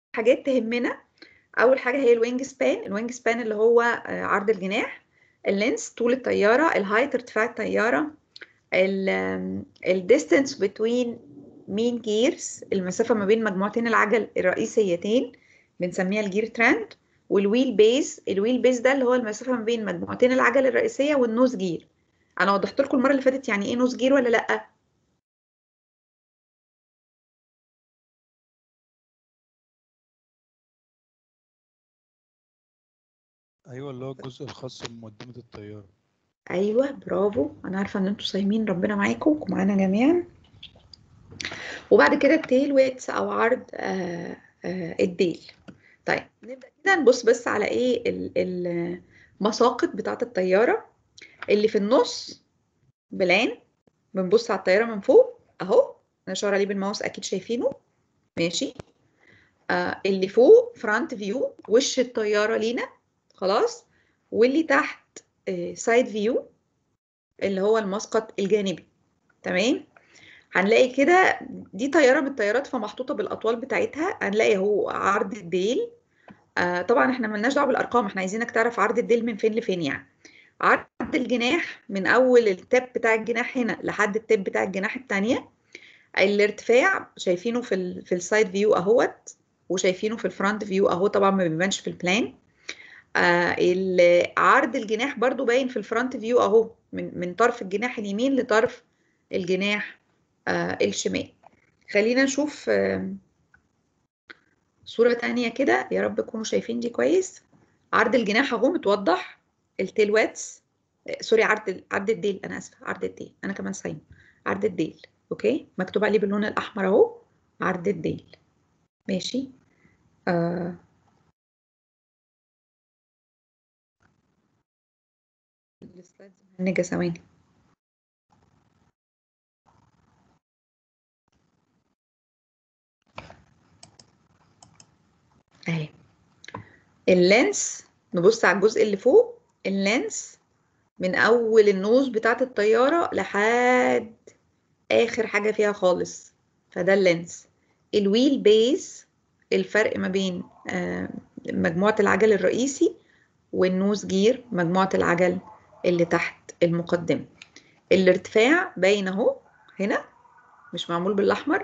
حاجات تهمنا اول حاجه هي الوينج سبان الوينج سبان اللي هو آه، عرض الجناح اللينس طول الطياره الهايت ارتفاع الطياره الديستانس بتوين مين جيرز المسافه ما بين مجموعتين العجل الرئيسيتين بنسميها الجير تراند والويل بيز الويل بيز ده اللي هو المسافه ما بين مجموعتين العجل الرئيسيه والنوز جير انا وضحت لكم المره اللي فاتت يعني ايه نوز جير ولا لا ايوه اللي هو الجزء الخاص بمقدمه الطياره ايوه برافو انا عارفه ان انتوا صايمين ربنا معاكم ومعانا جميعا وبعد كده التيل ويتس او عرض آه آه الديل طيب نبدا كده نبص بس على ايه ال- ال- المساقط بتاعه الطياره اللي في النص بلان بنبص على الطياره من فوق اهو انا اشار عليه بالماوس اكيد شايفينه ماشي آه اللي فوق فرونت فيو وش الطياره لينا خلاص واللي تحت سايد فيو اللي هو المسقط الجانبي تمام هنلاقي كده دي طياره من الطيارات فمحطوطه بالاطوال بتاعتها هنلاقي اهو عرض الديل آه طبعا احنا ملناش دعوه بالارقام احنا عايزينك تعرف عرض الديل من فين لفين يعني عرض الجناح من اول التاب بتاع الجناح هنا لحد التاب بتاع الجناح الثانيه الارتفاع شايفينه في ال في السايد فيو اهوت وشايفينه في الفرونت فيو اهو طبعا ما بيبانش في البلان آه ال- عرض الجناح برضو باين في الفرونت فيو اهو من من طرف الجناح اليمين لطرف الجناح آه الشمال خلينا نشوف آه صورة تانية كده يا رب تكونوا شايفين دي كويس عرض الجناح اهو متوضح التيل واتس آه، سوري عرض ال- عرض الديل انا اسفه عرض الديل انا كمان صايمه عرض الديل اوكي مكتوب عليه باللون الاحمر اهو عرض الديل ماشي آه السلايدز مهنجة ثواني اهي اللينس نبص على الجزء اللي فوق اللينس من اول النوز بتاعت الطيارة لحد اخر حاجة فيها خالص فده اللينس الويل بيز الفرق ما بين آه، مجموعة العجل الرئيسي والنوز جير مجموعة العجل اللي تحت المقدمة الارتفاع باين اهو هنا مش معمول بالاحمر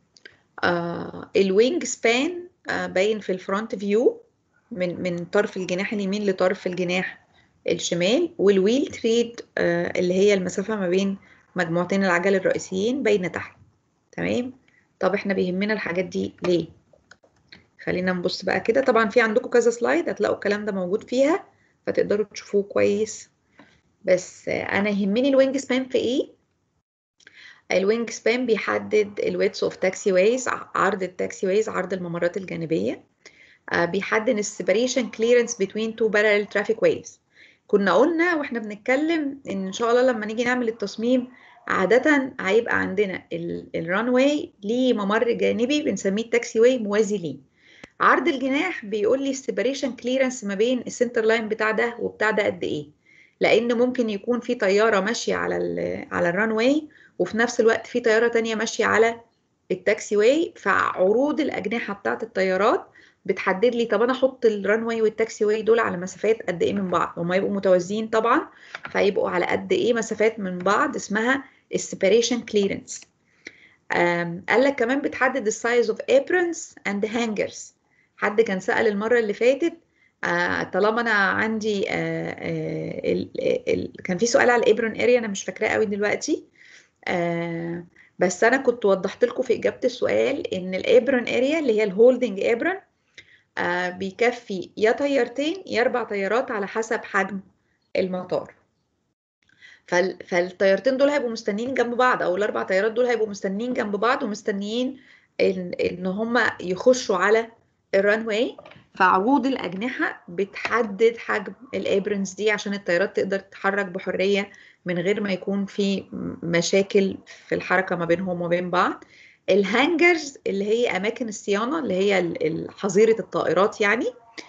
آه الوينج سبان آه باين في الفرونت فيو من من طرف الجناح اليمين لطرف الجناح الشمال والويل تريد آه اللي هي المسافة ما بين مجموعتين العجل الرئيسيين باينة تحت تمام طب احنا بيهمنا الحاجات دي ليه خلينا نبص بقى كده طبعا في عندكم كذا سلايد هتلاقوا الكلام ده موجود فيها فتقدروا تشوفوه كويس بس آه، انا يهمني الوينج سبان في ايه الوينج سبان بيحدد الويتس اوف تاكسي ويز عرض التاكسي ويز عرض الممرات الجانبيه آه، بيحدد السيبريشن كليرنس بين تو بارallel ترافيك ويز كنا قلنا واحنا بنتكلم ان ان شاء الله لما نيجي نعمل التصميم عادة هيبقى عندنا الران واي ليه ممر جانبي بنسميه التاكسي واي موازي ليه عرض الجناح بيقول لي السيبريشن كليرنس ما بين السنتر لاين بتاع ده وبتاع ده قد ايه لان ممكن يكون في طياره ماشيه على ال على الران واي وفي نفس الوقت في طياره تانية ماشيه على التاكسي واي فعروض الاجنحه بتاعه الطيارات بتحدد لي طب انا احط الران واي والتاكسي واي دول على مسافات قد ايه من بعض هما يبقوا متوازيين طبعا فيبقوا على قد ايه مسافات من بعض اسمها السيبريشن كليرنس قال لك كمان بتحدد السايز اوف aprons اند هانجرز حد كان سأل المرة اللي فاتت آه طالما انا عندي آه آه ال ال كان في سؤال على الابرون اريا انا مش فاكراه قوي دلوقتي آه بس انا كنت وضحت لكم في اجابه السؤال ان الابرون اريا اللي هي الهولدنج ابرون آه بيكفي يا طيارتين يا اربع طيارات على حسب حجم المطار فال... فالطيارتين دول هيبقوا مستنيين جنب بعض او الاربع طيارات دول هيبقوا مستنيين جنب بعض ومستنيين ان ان هم يخشوا على الران واي فعروض الأجنحة بتحدد حجم الابرنز دي عشان الطيارات تقدر تتحرك بحرية من غير ما يكون في مشاكل في الحركة ما بينهم وبين بعض الهانجرز اللي هي أماكن الصيانة اللي هي حظيرة الطائرات يعني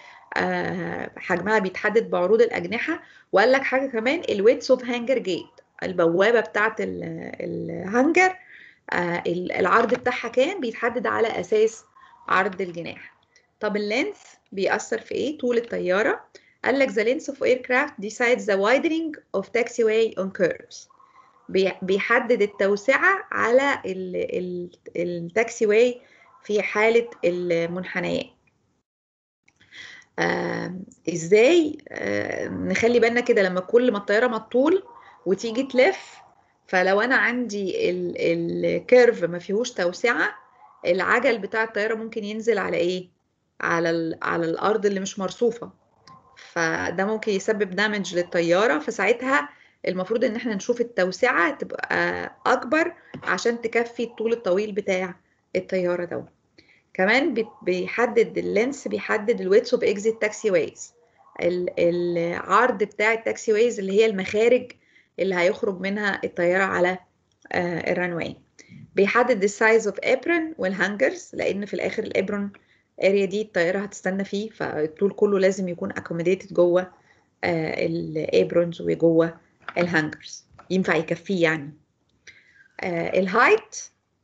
آه حجمها بيتحدد بعروض الأجنحة وقال لك حاجة كمان الويتس اوف هانجر جيت البوابة بتاعة الهانجر آه العرض بتاعها كام بيتحدد على أساس عرض الجناح طب اللينث بيأثر في ايه طول الطياره قال لك the length of aircraft decides the widening of taxiway on curves بي- بيحدد التوسعة على ال- ال- التاكسي واي في حالة المنحنيات آه ازاي آه نخلي بالنا كده لما كل ما الطيارة ما تطول وتيجي تلف فلو انا عندي الكيرف ما فيهوش توسعة العجل بتاع الطيارة ممكن ينزل على ايه على ال- على الارض اللي مش مرصوفة فده ممكن يسبب دامج للطيارة فساعتها المفروض ان احنا نشوف التوسعة تبقى اكبر عشان تكفي الطول الطويل بتاع الطيارة ده كمان بي- بيحدد اللينس بيحدد الويتس اوف اكزيت تاكسي وايز العرض بتاع التاكسي وايز اللي هي المخارج اللي هيخرج منها الطيارة على آه، الرانواي بيحدد السايز اوف ابرون والهانجرز لان في الاخر الابرون اريا دي الطيارة هتستنى فيه فالطول كله لازم يكون accommodated جوه الابرونز وجوه الهانجرز ينفع يكفيه يعني آه، الهايت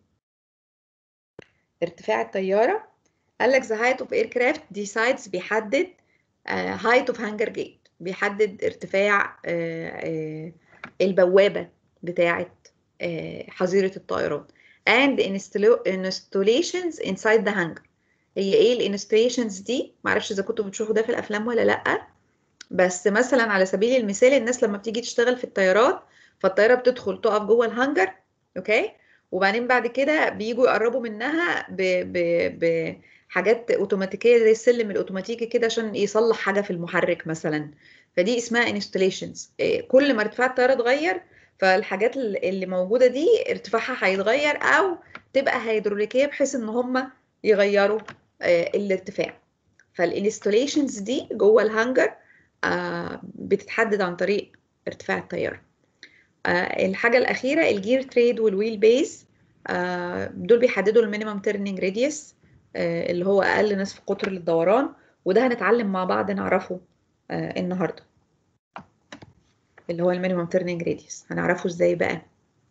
ارتفاع الطيارة قال لك the height of aircraft decides بيحدد آه، height of hangar gate بيحدد ارتفاع آه، آه، البوابة بتاعة آه، حظيرة الطائرات and installa- installations inside the hangar هي ايه الانستليشنز دي معرفش اذا كنتوا بتشوفوا ده في الافلام ولا لا بس مثلا على سبيل المثال الناس لما بتيجي تشتغل في الطيارات فالطياره بتدخل تقف جوه الهانجر اوكي وبعدين بعد كده بيجوا يقربوا منها ب... ب... بحاجات اوتوماتيكيه زي السلم الاوتوماتيكي كده عشان يصلح حاجه في المحرك مثلا فدي اسمها انستليشنز كل ما ارتفاع الطياره اتغير فالحاجات اللي موجوده دي ارتفاعها هيتغير او تبقى هيدروليكيه بحيث ان هم يغيروا آه، الارتفاع فالانستليشنز دي جوه الهانجر آه، بتتحدد عن طريق ارتفاع الطيارة آه، الحاجة الأخيرة الجير تريد والويل بيز آه، دول بيحددوا المينيمم تيرنينج راديوس اللي هو أقل نصف قطر للدوران وده هنتعلم مع بعض نعرفه آه، النهاردة اللي هو المينيمم تيرنينج راديوس هنعرفه ازاي بقى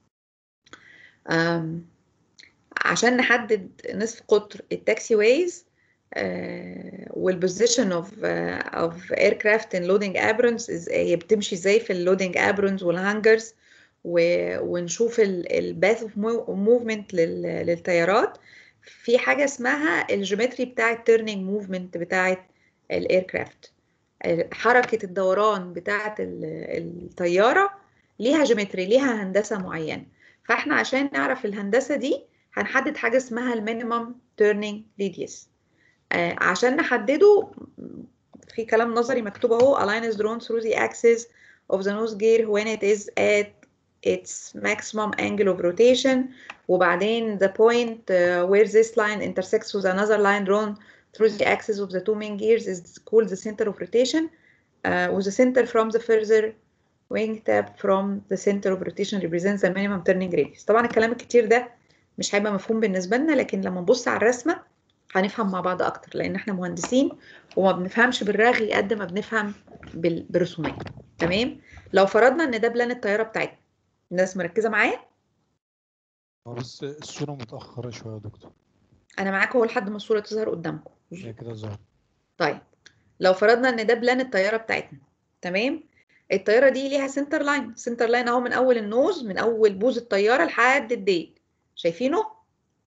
آم، عشان نحدد نصف قطر التاكسي ويز والبوزيشن اوف اوف ايركرافت ان لودنج ابرونز هي بتمشي ازاي في اللودنج ابرونز والهانجرز ونشوف الباث اوف موفمنت للطيارات في حاجه اسمها الجيومتري بتاع التيرنينج موفمنت بتاعه الايركرافت حركه الدوران بتاعه الطياره ليها جيومتري ليها هندسه معينه فاحنا عشان نعرف الهندسه دي هنحدد حاجه اسمها المينيمم تيرنينج راديوس آه، عشان نحدده في كلام نظري مكتوب اهو a line is drawn through the axis of the nose gear when it is at its maximum angle of rotation وبعدين the point uh, where this line intersects with another line drawn through the axis of the two main gears is called the center of rotation uh, with the center from the further wingtip from the center of rotation represents the minimum turning radius طبعا الكلام الكتير ده مش هيبقى مفهوم بالنسبة لنا لكن لما نبص على الرسمة هنفهم مع بعض اكتر لان احنا مهندسين وما بنفهمش بالرغي قد ما بنفهم بال- بالرسومات تمام لو فرضنا ان ده بلان الطياره بتاعتنا الناس مركزه معايا هو بس الصورة متأخرة شوية يا دكتور انا معاكم اهو لحد ما الصوره تظهر قدامكم هي كده ظهر طيب لو فرضنا ان ده بلان الطياره بتاعتنا تمام الطياره دي ليها سنتر لاين سنتر لاين اهو من اول النوز من اول بوز الطياره لحد الديل شايفينه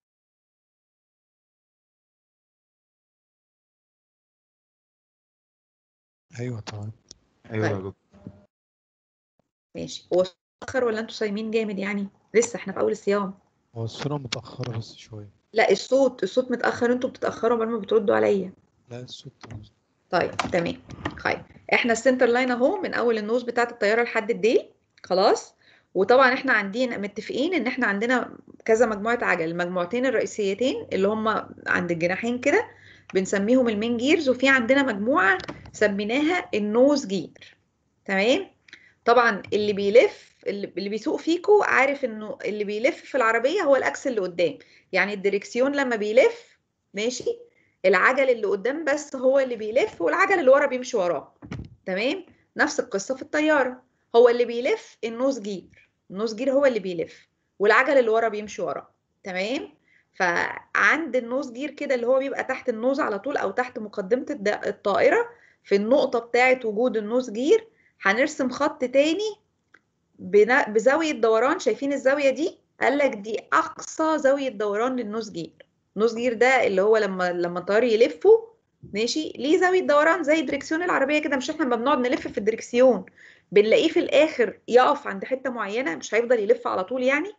أيوة تمام ايوه يا طيب. دكتور ماشي هو متاخر ولا انتوا صايمين جامد يعني لسه احنا في اول الصيام هو الصورة متأخرة بس شوية لا الصوت الصوت متاخر انتوا بتتاخروا قبل ما بتردوا عليا لا الصوت تمام طيب تمام طيب احنا السنتر لاين اهو من اول النوز بتاعت الطياره لحد الديل خلاص وطبعا احنا عندنا متفقين ان احنا عندنا كذا مجموعه عجل المجموعتين الرئيسيتين اللي هم عند الجناحين كده بنسميهم المين جيرز وفي عندنا مجموعه سميناها النوز جير تمام طبعا اللي بيلف اللي اللي بيسوق فيكو عارف انه اللي بيلف في العربيه هو الاكس اللي قدام يعني الدريكسيون لما بيلف ماشي العجل اللي قدام بس هو اللي بيلف والعجل اللي ورا بيمشي وراه تمام نفس القصه في الطياره هو اللي بيلف النوز جير النوز جير هو اللي بيلف والعجل اللي ورا بيمشي وراه تمام فعند النوز جير كده اللي هو بيبقى تحت النوز على طول او تحت مقدمة الد- الطائرة في النقطة بتاعة وجود النوز جير هنرسم خط تاني بنا- بزاوية دوران شايفين الزاوية دي قال لك دي اقصى زاوية دوران للنوز جير النوز جير ده اللي هو لما لما الطيار يلفه ماشي ليه زاوية دوران زي دريكسيون العربية كده مش احنا لما بنقعد نلف في الدريكسيون بنلاقيه في الاخر يقف عند حتة معينة مش هيفضل يلف على طول يعني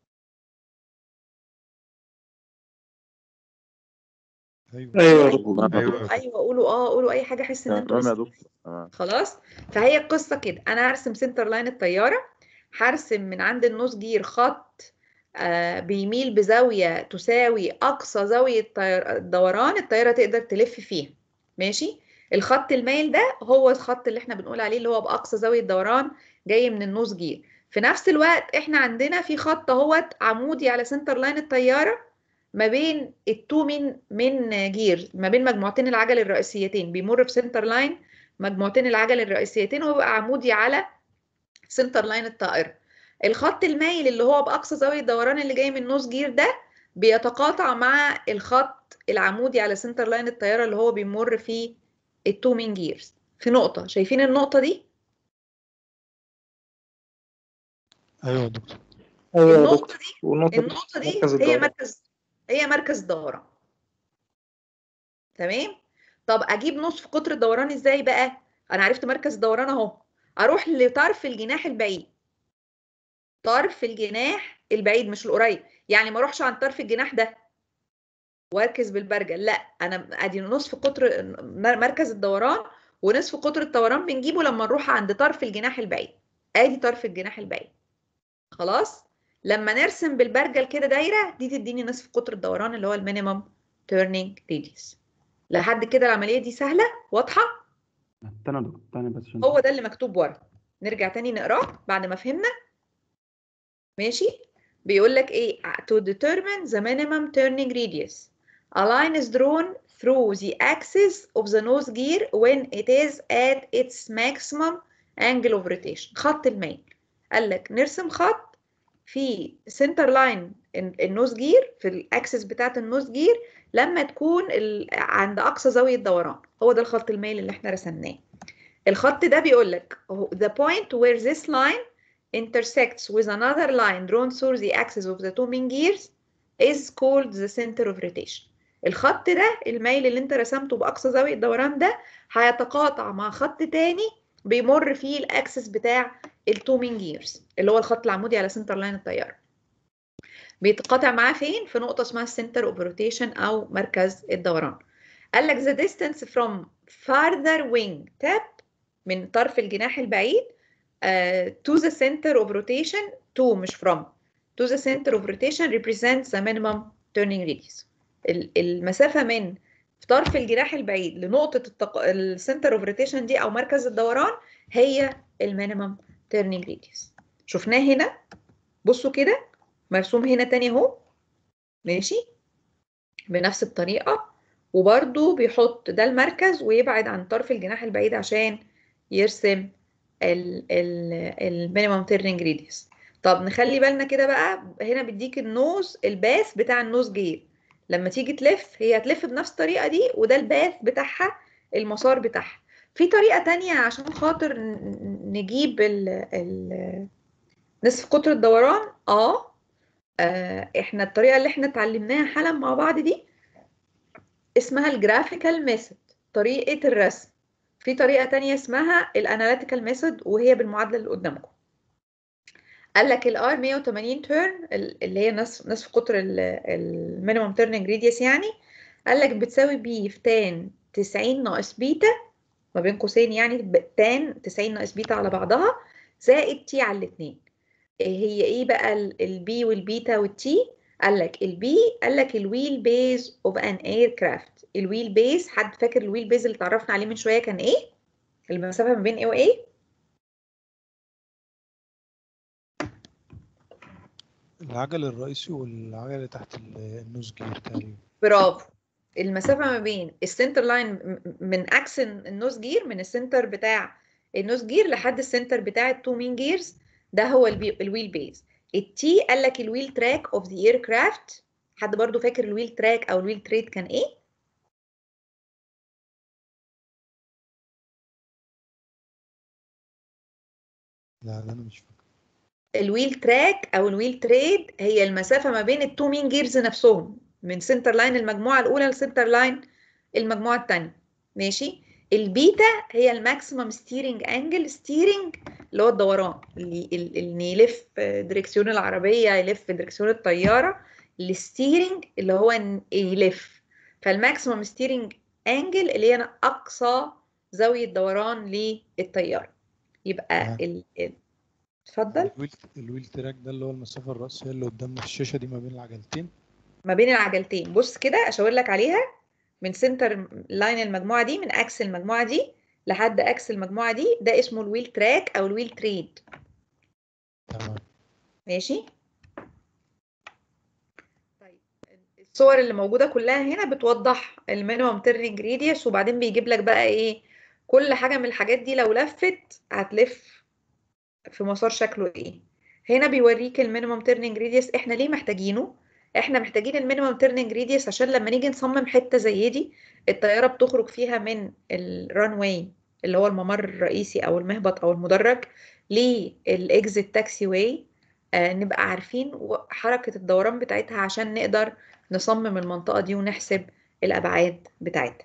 ايوه ايوه يا ايوه دكتور ايوه ايوه قولوا اه قولوا اي حاجة احس ان انتوا تمام يا لسه دكتور تمام خلاص فهي القصة كده انا هرسم سنتر لاين الطيارة هرسم من عند النوز جير خط آه بيميل بزاوية تساوي اقصى زاوية طير- دوران الطيارة تقدر تلف فيها ماشي الخط المايل ده هو الخط اللي احنا بنقول عليه اللي هو باقصى زاوية دوران جاي من النوز جير في نفس الوقت احنا عندنا في خط اهوت عمودي على سنتر لاين الطيارة ما بين التو من من جير ما بين مجموعتين العجل الرئيسيتين بيمر في سنتر لاين مجموعتين العجل الرئيسيتين ويبقى عمودي على سنتر لاين الطائرة الخط المايل اللي هو بأقصى زاوية دوران اللي جاي من نوز جير ده بيتقاطع مع الخط العمودي على سنتر لاين الطيارة اللي هو بيمر في التو مين جيرز في نقطة شايفين النقطة دي ايوه يا دكتور ايوه يا النقطة دكتور دي والنقطة النقطة دي مركز هي الدوران. مركز هي مركز دوران تمام طب اجيب نصف قطر الدوران ازاي بقى انا عرفت مركز الدوران اهو اروح لطرف الجناح البعيد طرف الجناح البعيد مش القريب يعني ما اروحش عن طرف الجناح ده واركز بالبرجل لا انا ادي نصف قطر مركز الدوران ونصف قطر الدوران بنجيبه لما نروح عند طرف الجناح البعيد ادي طرف الجناح البعيد خلاص لما نرسم بالبرجل كده دايره دي تديني نصف قطر الدوران اللي هو المينيمم تيرنينج راديوس لحد كده العمليه دي سهله واضحه تاني يا دكتور تاني بس عشان هو ده اللي مكتوب ورا نرجع تاني نقراه بعد ما فهمنا ماشي بيقول لك ايه to determine the minimum turning radius a line is drawn through the axis of the nose gear when it is at its maximum angle of rotation خط الميل قال لك نرسم خط في سنتر لاين النوز جير في الاكسس بتاعت النوز جير لما تكون ال... عند اقصى زاويه دوران هو ده الخط الميل اللي احنا رسمناه الخط ده بيقول لك the point where this line intersects with another line drawn through the axis of the two main gears is called the center of rotation الخط ده الميل اللي انت رسمته باقصى زاويه دوران ده هيتقاطع مع خط تاني بيمر فيه الاكسس بتاع التو مين جيرز اللي هو الخط العمودي على سنتر لاين الطياره بيتقاطع معاه فين في نقطه اسمها السنتر اوف روتيشن او مركز الدوران قال لك the distance from farther wing tap من طرف الجناح البعيد uh, to the center of rotation to مش from to the center of rotation represents the minimum turning radius ال- المسافة من طرف الجناح البعيد لنقطة التق... السنتر اوف روتيشن دي أو مركز الدوران هي المينيمم turning radius شفناه هنا بصوا كده مرسوم هنا تاني اهو ماشي بنفس الطريقة وبرده بيحط ده المركز ويبعد عن طرف الجناح البعيد عشان يرسم المينيمم تيرنينج ريديوس طب نخلي بالنا كده بقى هنا بيديك النوز الباث بتاع النوز جير لما تيجي تلف هي هتلف بنفس الطريقة دي وده الباث بتاعها المسار بتاعها في طريقة تانية عشان خاطر ن- نجيب ال ال نصف قطر الدوران اه آه، احنا الطريقة اللي احنا اتعلمناها حالا مع بعض دي اسمها الجرافيكال ميثود طريقة الرسم في طريقة تانية اسمها الاناليتيكال ميثود وهي بالمعادلة اللي قدامكم قال لك الار 180 تيرن اللي هي نصف نصف قطر المينيمم تيرنينج ريديوس يعني قال لك بتساوي بي في تان 90 ناقص بيتا ما بين قوسين يعني ب- تان 90 ناقص بيتا على بعضها زائد تي على الاثنين هي ايه بقى البي والبيتا والتي قال لك البي قال لك الويل بيز اوف ان اير كرافت الويل بيز حد فاكر الويل بيز اللي اتعرفنا عليه من شويه كان ايه المسافه ما بين ايه وايه العجل الرئيسي والعجل اللي تحت ال- النوز جير تقريبا برافو المسافه ما بين السنتر لاين م- من اكس النوز جير من السنتر بتاع النوز جير لحد السنتر بتاع التو مين جيرز ده هو البي- الويل بيز التي قال لك الويل تراك اوف ذا اير كرافت حد برضو فاكر الويل تراك او الويل تريد كان ايه لا لا انا مش فاكر الويل تراك او الويل تريد هي المسافه ما بين التو مين جيرز نفسهم من سنتر لاين المجموعه الاولى لسنتر لاين المجموعه الثانيه ماشي البيتا هي الماكسيمم ستيرنج انجل ستيرنج اللي هو الدوران اللي اللي يلف دريكسيون العربيه يلف دريكسيون الطياره الستيرنج اللي هو إن يلف فالماكسيمم ستيرنج انجل اللي هي اقصى زاويه دوران للطياره يبقى تمام. ال... ال- اتفضل الويل الويل تراك ده اللي هو المسافه الرئيسيه اللي قدامنا في الشاشه دي ما بين العجلتين ما بين العجلتين بص كده اشاور لك عليها من سنتر لاين المجموعه دي من اكس المجموعه دي لحد اكس المجموعه دي ده اسمه الويل تراك او الويل تريد تمام ماشي طيب الصور اللي موجوده كلها هنا بتوضح المينيمم تيرنينج ريديوس وبعدين بيجيب لك بقى ايه كل حاجه من الحاجات دي لو لفت هتلف في مسار شكله ايه هنا بيوريك المينيمم تيرنينج ريديوس احنا ليه محتاجينه احنا محتاجين المينيمم تيرنينج ريديوس عشان لما نيجي نصمم حته زي دي الطياره بتخرج فيها من الران واي اللي هو الممر الرئيسي او المهبط او المدرج للاكزيت تاكسي واي آه نبقى عارفين و- حركه الدوران بتاعتها عشان نقدر نصمم المنطقه دي ونحسب الابعاد بتاعتها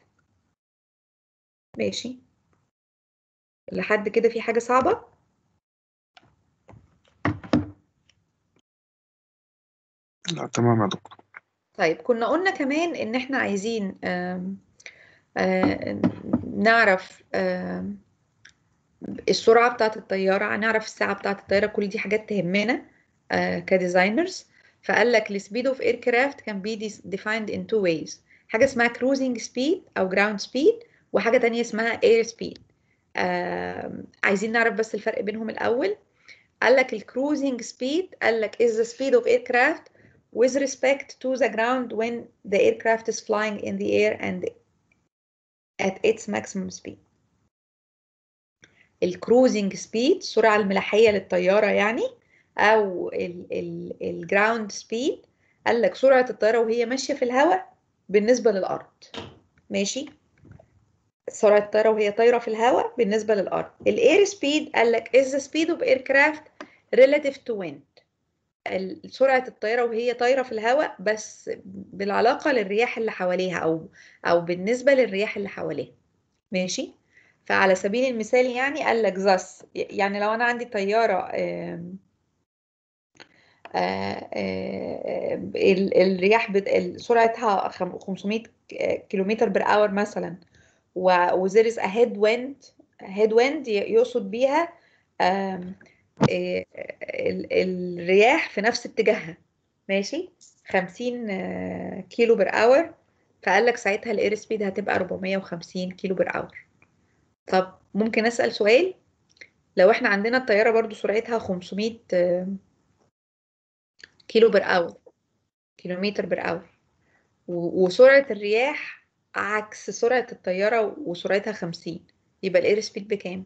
ماشي لحد كده في حاجه صعبه لا تمام يا دكتور طيب كنا قلنا كمان ان احنا عايزين آم، آم، نعرف آم، السرعة بتاعت الطيارة نعرف الساعة بتاعت الطيارة كل دي حاجات تهمنا آه، كديزاينرز فقال لك السبيد اوف ايركرافت كان بي defined in two ways حاجة اسمها cruising speed او ground speed وحاجة تانية اسمها air speed آم، عايزين نعرف بس الفرق بينهم الأول قال لك الكروزنج سبيد قال لك is the speed of aircraft with respect to the ground when the aircraft is flying in the air and at its maximum speed. الكروزنج سبيد السرعة الملاحية للطيارة يعني أو الجراوند سبيد قال لك سرعة الطيارة وهي ماشية في الهواء بالنسبة للأرض ماشي سرعة الطيارة وهي طايرة في الهواء بالنسبة للأرض الاير سبيد قال لك is the speed of aircraft relative to wind ال- سرعة الطيارة وهي طايرة في الهواء بس بالعلاقة للرياح اللي حواليها أو أو بالنسبة للرياح اللي حواليها ماشي فعلى سبيل المثال يعني قال لك thus يعني لو أنا عندي طيارة آم، آه، آه، ال- الرياح بت- ال- سرعتها خم- 500 كيلومتر بر اور مثلا و there is a headwind headwind ي- يقصد بيها آم، آه، ال- الرياح في نفس اتجاهها ماشي 50 آه، كيلو بر اور فقال لك ساعتها الاير سبيد هتبقى 450 كيلو بر اور طب ممكن اسال سؤال لو احنا عندنا الطياره برضو سرعتها 500 آه، كيلو بر اور كيلومتر بر اور و- وسرعه الرياح عكس سرعه الطياره وسرعتها 50 يبقى الاير سبيد بكام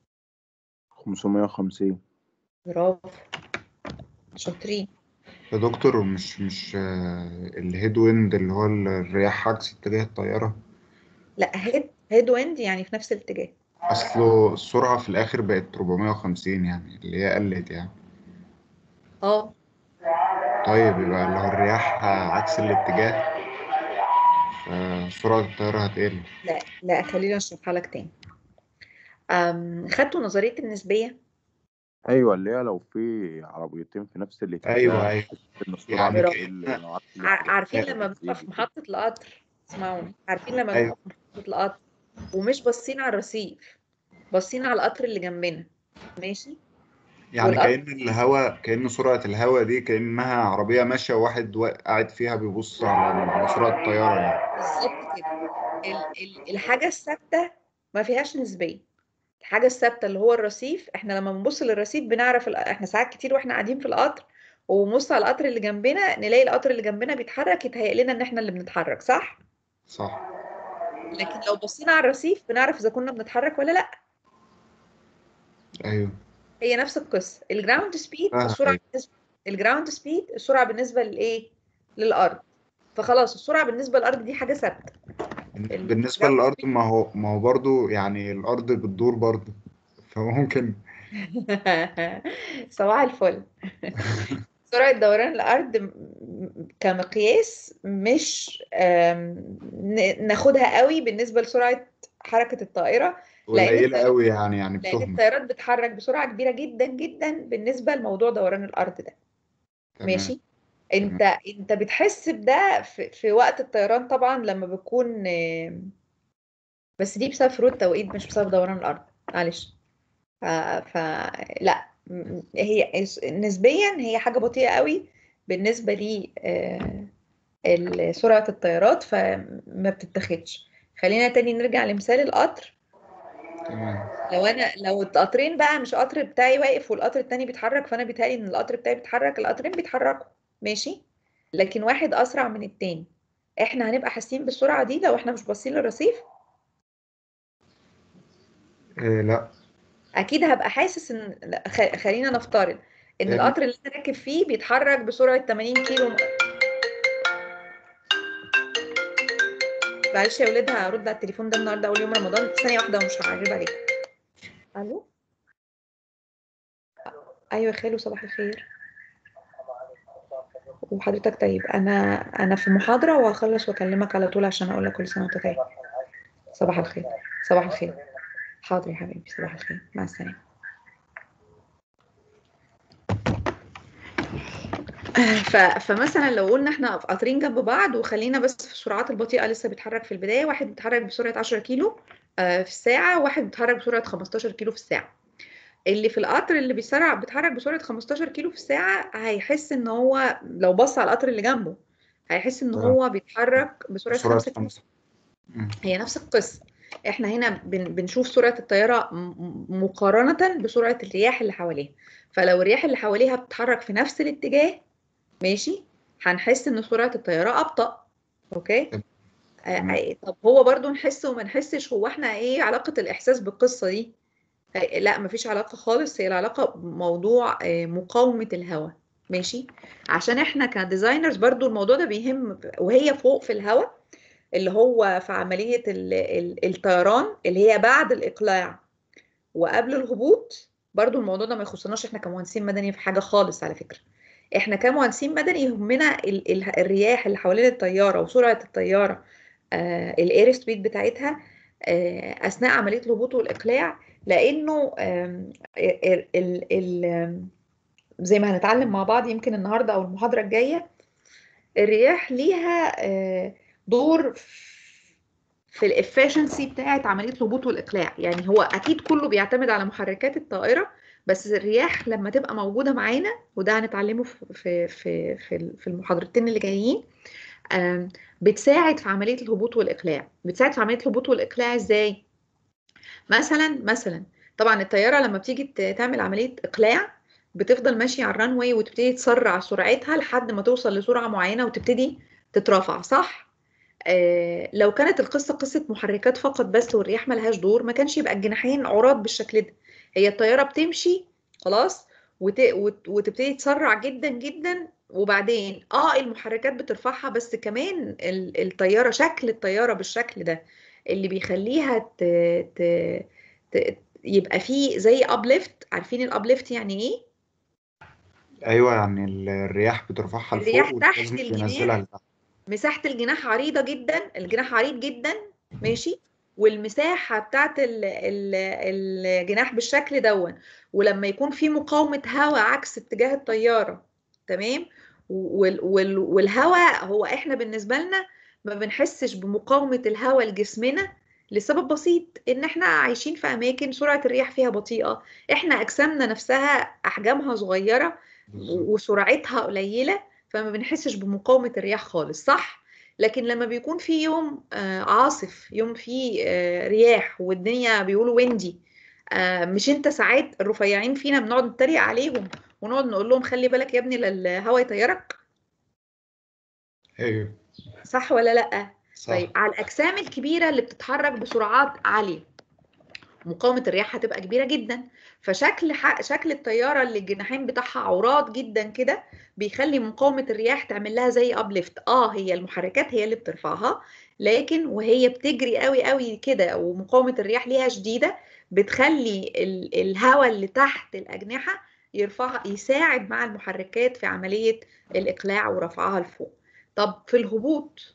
550 برافو شاطرين يا دكتور مش مش آه، الهيد ويند اللي هو الرياح عكس اتجاه الطيارة لا هيد هيد ويند يعني في نفس الاتجاه أصله السرعة في الآخر بقت 450 يعني اللي هي قلت يعني اه طيب يبقى لو الرياح عكس الاتجاه فسرعة الطيارة هتقل لا لا خلينا اشرحها لك تاني أم، خدتوا نظريه النسبيه ايوه اللي هي لو في عربيتين في نفس الاتجاه أيوه أيوه ان السرعه يعني بتقل كأن- لو عكس ع- الاتجاه عارفين لما بتزيد بنبقى في وكده. محطه القطر اسمعوني عارفين لما أيوه. بنبقى في محطه القطر ومش باصين على الرصيف باصين على القطر اللي جنبنا ماشي يعني والأرض- كأن الهواء كأن سرعة الهواء دي كأنها عربية ماشية وواحد وا- قاعد فيها بيبص على على سرعة الطيارة يعني بالظبط كده ال- ال- الحاجه الثابته ما فيهاش نسبيه الحاجه الثابته اللي هو الرصيف احنا لما بنبص للرصيف بنعرف ال- احنا ساعات كتير واحنا قاعدين في القطر وبنبص على القطر اللي جنبنا نلاقي القطر اللي جنبنا بيتحرك يتهيأ لنا ان احنا اللي بنتحرك صح صح لكن لو بصينا على الرصيف بنعرف اذا كنا بنتحرك ولا لا أيوه هي نفس القصه الجراوند سبيد آه، السرعه أيوة. بالنسبه الجراوند سبيد السرعه بالنسبه للايه للارض فخلاص السرعه بالنسبه للارض دي حاجه ثابته ال- بالنسبة لو- للأرض ما هو ما هو برضو يعني الأرض بتدور برضو فممكن صباح الفل سرعة دوران الأرض م- م- كمقياس مش آم، ن- ناخدها قوي بالنسبة لسرعة حركة الطائرة لأن قليلة الط- قوي يعني يعني لأن بتهمل الطيارات بتتحرك بسرعة كبيرة جدا جدا بالنسبة لموضوع دوران الأرض ده تمام ماشي انت انت بتحس بده في, في وقت الطيران طبعا لما بتكون آم، بس دي بسبب فروق التوقيت مش بسبب دوران الأرض معلش ف... ف... لا م- هي نسبيا هي حاجة بطيئة قوي بالنسبة لي آه، ال- سرعة الطيارات فما بتتاخدش خلينا تاني نرجع لمثال القطر تمام لو انا لو القطرين بقى مش قطر بتاعي واقف والقطر التاني بيتحرك فانا بيتهيألي ان القطر بتاعي بيتحرك القطرين بيتحركوا ماشي لكن واحد اسرع من التاني احنا هنبقى حاسين بالسرعة دي لو احنا مش باصين للرصيف إيه لا اكيد هبقى حاسس ان لا، خ- خلينا نفترض ان يعني- القطر اللي انا راكب فيه بيتحرك بسرعه 80 كيلو م- معلش يا ولاد هرد على التليفون ده النهارده اول يوم رمضان ثانيه واحده ومش هعرب عليكم الو ايوه يا خالو صباح الخير وحضرتك طيب انا انا في محاضره وهخلص واكلمك على طول عشان اقول لك كل سنه وانت طيب صباح الخير صباح الخير حاضر يا حبيبي صباح الخير مع السلامه ف... فمثلا لو قلنا احنا في قاطرين جنب بعض وخلينا بس في السرعات البطيئه لسه بيتحرك في البدايه واحد بيتحرك بسرعه 10 كيلو آه، في الساعه وواحد بيتحرك بسرعه 15 كيلو في الساعه اللي في القطر اللي بيسرع بيتحرك بسرعه 15 كيلو في الساعه هيحس ان هو لو بص على القطر اللي جنبه هيحس ان آه. هو بيتحرك بسرعه سرعة 5 كيلو خمسة مم. هي نفس القصة احنا هنا بن بنشوف سرعة الطيارة م- م- مقارنة بسرعة الرياح اللي حواليها فلو الرياح اللي حواليها بتتحرك في نفس الاتجاه ماشي هنحس ان سرعة الطيارة أبطأ اوكي تمام. آه تمام. آه، طب هو برضو نحس وما نحسش هو احنا ايه علاقة الإحساس بالقصة دي آه، لا مفيش علاقة خالص هي العلاقة بموضوع آه، مقاومة الهواء ماشي عشان احنا كديزاينرز برضو الموضوع ده بيهم وهي فوق في الهواء اللي هو في عملية ال- ال- الطيران اللي هي بعد الإقلاع وقبل الهبوط برضو الموضوع ده ما يخصناش احنا كمهندسين مدني في حاجة خالص على فكرة احنا كمهندسين مدني يهمنا ال- ال- الرياح اللي حوالين الطيارة وسرعة الطيارة آه الاير سبيد بتاعتها آه اثناء عملية الهبوط والاقلاع لانه آم، ال ال ال آم، زي ما هنتعلم مع بعض يمكن النهارده او المحاضرة الجاية الرياح ليها آه، دور في الافشنسي بتاعت عمليه الهبوط والاقلاع يعني هو اكيد كله بيعتمد على محركات الطائره بس الرياح لما تبقى موجوده معانا وده هنتعلمه في في في في في المحاضرتين اللي جايين آم، بتساعد في عمليه الهبوط والاقلاع بتساعد في عمليه الهبوط والاقلاع ازاي مثلا مثلا طبعا الطياره لما بتيجي ت- تعمل عمليه اقلاع بتفضل ماشيه على الرانواي وتبتدي تسرع سرعتها لحد ما توصل لسرعه معينه وتبتدي تترافع صح آه، لو كانت القصة قصة محركات فقط بس والرياح ملهاش دور ما كانش يبقى الجناحين عراض بالشكل ده هي الطيارة بتمشي خلاص وت... وت... وتبتدي تسرع جدا جدا وبعدين اه المحركات بترفعها بس كمان ال... الطيارة شكل الطيارة بالشكل ده اللي بيخليها ت... ت... ت... يبقى فيه زي ابليفت عارفين الابليفت يعني ايه؟ ايوه يعني ال- الرياح بترفعها لفوق الرياح تحت والجزم الجناح. بينزلها لتحت مساحة الجناح عريضة جدا الجناح عريض جدا ماشي والمساحة بتاعت ال- ال- الجناح بالشكل دون ولما يكون في مقاومة هواء عكس اتجاه الطيارة تمام وال- وال- والهواء هو احنا بالنسبة لنا ما بنحسش بمقاومة الهواء لجسمنا لسبب بسيط ان احنا عايشين في اماكن سرعة الرياح فيها بطيئة احنا اجسامنا نفسها احجامها صغيرة بالظبط. وسرعتها قليلة فما بنحسش بمقاومة الرياح خالص صح لكن لما بيكون في يوم آه، عاصف يوم فيه آه، رياح والدنيا بيقولوا ويندي آه، مش انت ساعات الرفيعين فينا بنقعد نتريق عليهم ونقعد نقول لهم خلي بالك يا ابني لا الهوا يطيرك ايوه صح ولا لا صح طيب على الاجسام الكبيره اللي بتتحرك بسرعات عاليه مقاومه الرياح هتبقى كبيره جدا فشكل ح... شكل الطياره اللي الجناحين بتاعها عورات جدا كده بيخلي مقاومه الرياح تعمل لها زي ابليفت اه هي المحركات هي اللي بترفعها لكن وهي بتجري قوي قوي كده ومقاومه الرياح ليها شديده بتخلي ال... الهواء اللي تحت الاجنحه يرفعها يساعد مع المحركات في عمليه الاقلاع ورفعها لفوق طب في الهبوط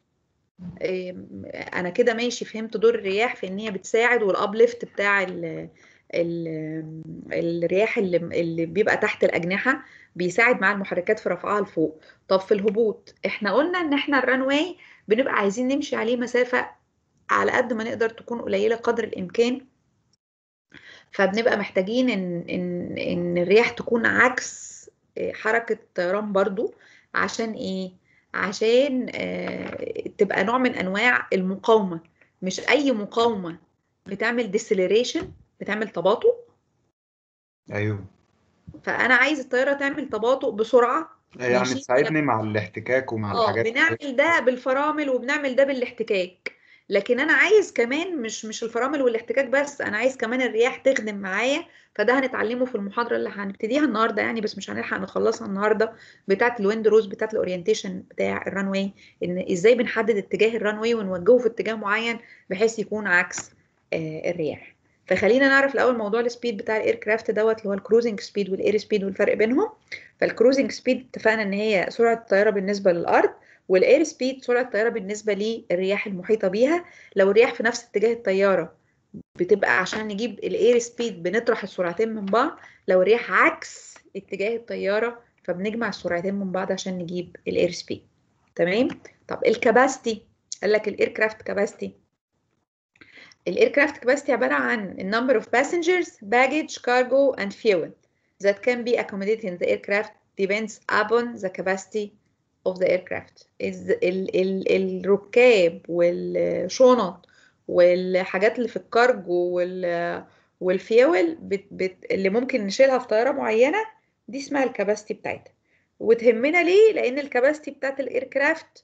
انا كده ماشي فهمت دور الرياح في ان هي بتساعد والابليفت بتاع ال ال الرياح اللي, اللي بيبقى تحت الاجنحه بيساعد مع المحركات في رفعها لفوق طب في الهبوط احنا قلنا ان احنا الرانواي بنبقى عايزين نمشي عليه مسافه على قد ما نقدر تكون قليله قدر الامكان فبنبقى محتاجين ان ان ان الرياح تكون عكس حركه الطيران برضو عشان ايه عشان تبقى نوع من انواع المقاومه مش اي مقاومه بتعمل ديسلريشن بتعمل تباطؤ ايوه فانا عايز الطياره تعمل تباطؤ بسرعه يعني ماشي. تساعدني مع الاحتكاك ومع اه الحاجات بنعمل ده بالفرامل وبنعمل ده بالاحتكاك لكن انا عايز كمان مش مش الفرامل والاحتكاك بس انا عايز كمان الرياح تخدم معايا فده هنتعلمه في المحاضره اللي هنبتديها النهارده يعني بس مش هنلحق نخلصها النهارده بتاعه الويند روز بتاعه الاورينتيشن بتاع الرانواي ان ازاي بنحدد اتجاه الرانواي ونوجهه في اتجاه معين بحيث يكون عكس آه الرياح فخلينا نعرف الاول موضوع السبيد بتاع الاير كرافت دوت اللي هو الكروزنج سبيد والاير سبيد والفرق بينهم فالكروزنج سبيد اتفقنا ان هي سرعه الطياره بالنسبه للارض والاير سبيد سرعه الطياره بالنسبه للرياح المحيطه بيها لو الرياح في نفس اتجاه الطياره بتبقى عشان نجيب الاير سبيد بنطرح السرعتين من بعض لو الرياح عكس اتجاه الطياره فبنجمع السرعتين من بعض عشان نجيب الاير سبيد تمام طب الكباستي قال لك الاير كرافت كباستي الاير كرافت كباستي عباره عن number of passengers baggage cargo and fuel that can be accommodated in the aircraft depends upon the capacity of the aircraft ال ال الركاب والشنط والحاجات اللي في الكارجو وال والفيول بت بت اللي ممكن نشيلها في طياره معينه دي اسمها الكباستي بتاعتها وتهمنا ليه لان الكباستي بتاعت الايركرافت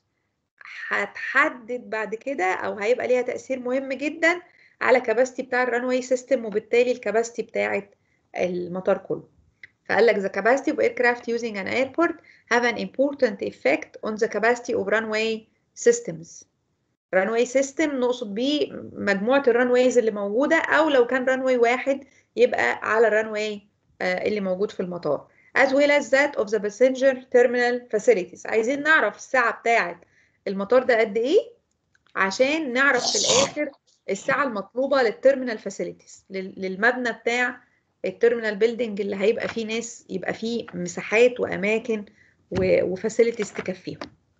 هتحدد بعد كده او هيبقى ليها تاثير مهم جدا على كباستي بتاع الرانواي سيستم وبالتالي الكباستي بتاعت المطار كله فقال لك the capacity of aircraft using an airport have an important effect on the capacity of runway systems runway system نقصد بيه مجموعة الرانويز اللي موجودة أو لو كان رانواي واحد يبقى على الرانواي اللي موجود في المطار as well as that of the passenger terminal facilities عايزين نعرف الساعة بتاعة المطار ده قد إيه عشان نعرف في الآخر الساعة المطلوبة للتيرمينال فاسيلتيز للمبنى بتاع التيرمينال بيلدينج اللي هيبقى فيه ناس يبقى فيه مساحات واماكن وفاسيلتيز تكفيهم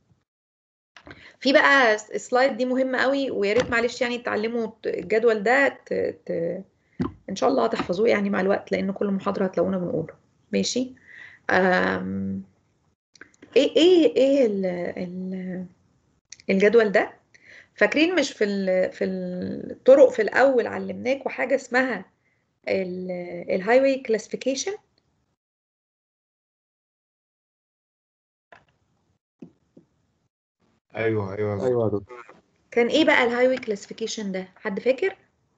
في بقى السلايد دي مهمه قوي ويا ريت معلش يعني تعلموا الجدول ده ت... ت... ان شاء الله هتحفظوه يعني مع الوقت لان كل محاضره هتلاقونا بنقوله ماشي أم... ايه ايه ايه ال... ال... الجدول ده فاكرين مش في ال... في الطرق في الاول علمناكوا حاجه اسمها الهاي واي كلاسيفيكيشن ايوه ايوه ايوه يا دكتور كان ايه بقى الهاي واي كلاسيفيكيشن ده حد فاكر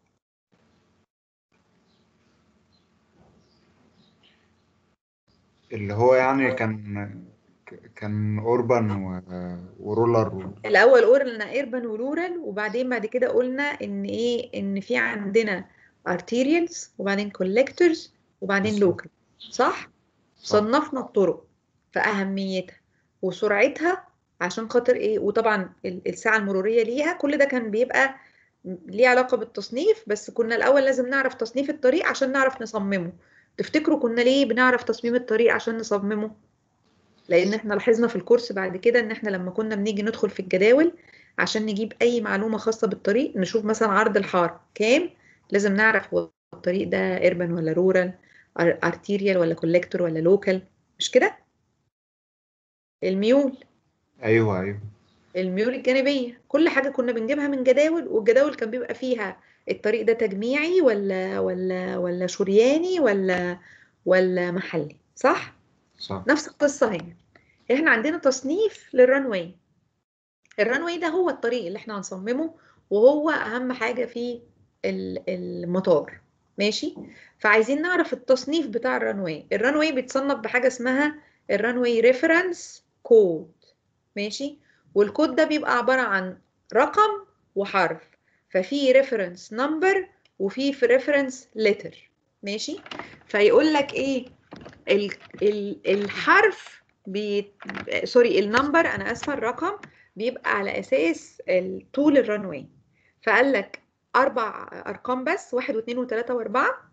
اللي هو يعني كان كان اوربان و... ورولر و... الاول قلنا ايربان ورورال وبعدين بعد كده قلنا ان ايه ان في عندنا ارتيريالز وبعدين كولكتورز وبعدين صح. لوكال صح صح. صنفنا الطرق في اهميتها وسرعتها عشان خاطر ايه وطبعا ال- الساعه المروريه ليها كل ده كان بيبقى ليه علاقه بالتصنيف بس كنا الاول لازم نعرف تصنيف الطريق عشان نعرف نصممه تفتكروا كنا ليه بنعرف تصميم الطريق عشان نصممه لان احنا لاحظنا في الكورس بعد كده ان احنا لما كنا بنيجي ندخل في الجداول عشان نجيب اي معلومه خاصه بالطريق نشوف مثلا عرض الحاره كام لازم نعرف هو الطريق ده اربن ولا رورال ارتيريال ولا كولكتور ولا لوكال مش كده الميول ايوه ايوه الميول الجانبيه كل حاجه كنا بنجيبها من جداول والجداول كان بيبقى فيها الطريق ده تجميعي ولا ولا ولا شرياني ولا ولا محلي صح صح نفس القصه هنا احنا عندنا تصنيف للرانواي الرانواي ده هو الطريق اللي احنا هنصممه وهو اهم حاجه في ال- المطار ماشي فعايزين نعرف التصنيف بتاع الرانواي الرانواي بيتصنف بحاجه اسمها الرانواي ريفرنس كود ماشي والكود ده بيبقى عباره عن رقم وحرف ففي ريفرنس نمبر وفي في ريفرنس لتر ماشي فيقول لك ايه ال ال الحرف بي سوري النمبر انا اسفه الرقم بيبقى على اساس ال- طول الرانواي فقال لك اربع ارقام بس واحد واثنين وثلاثه واربعه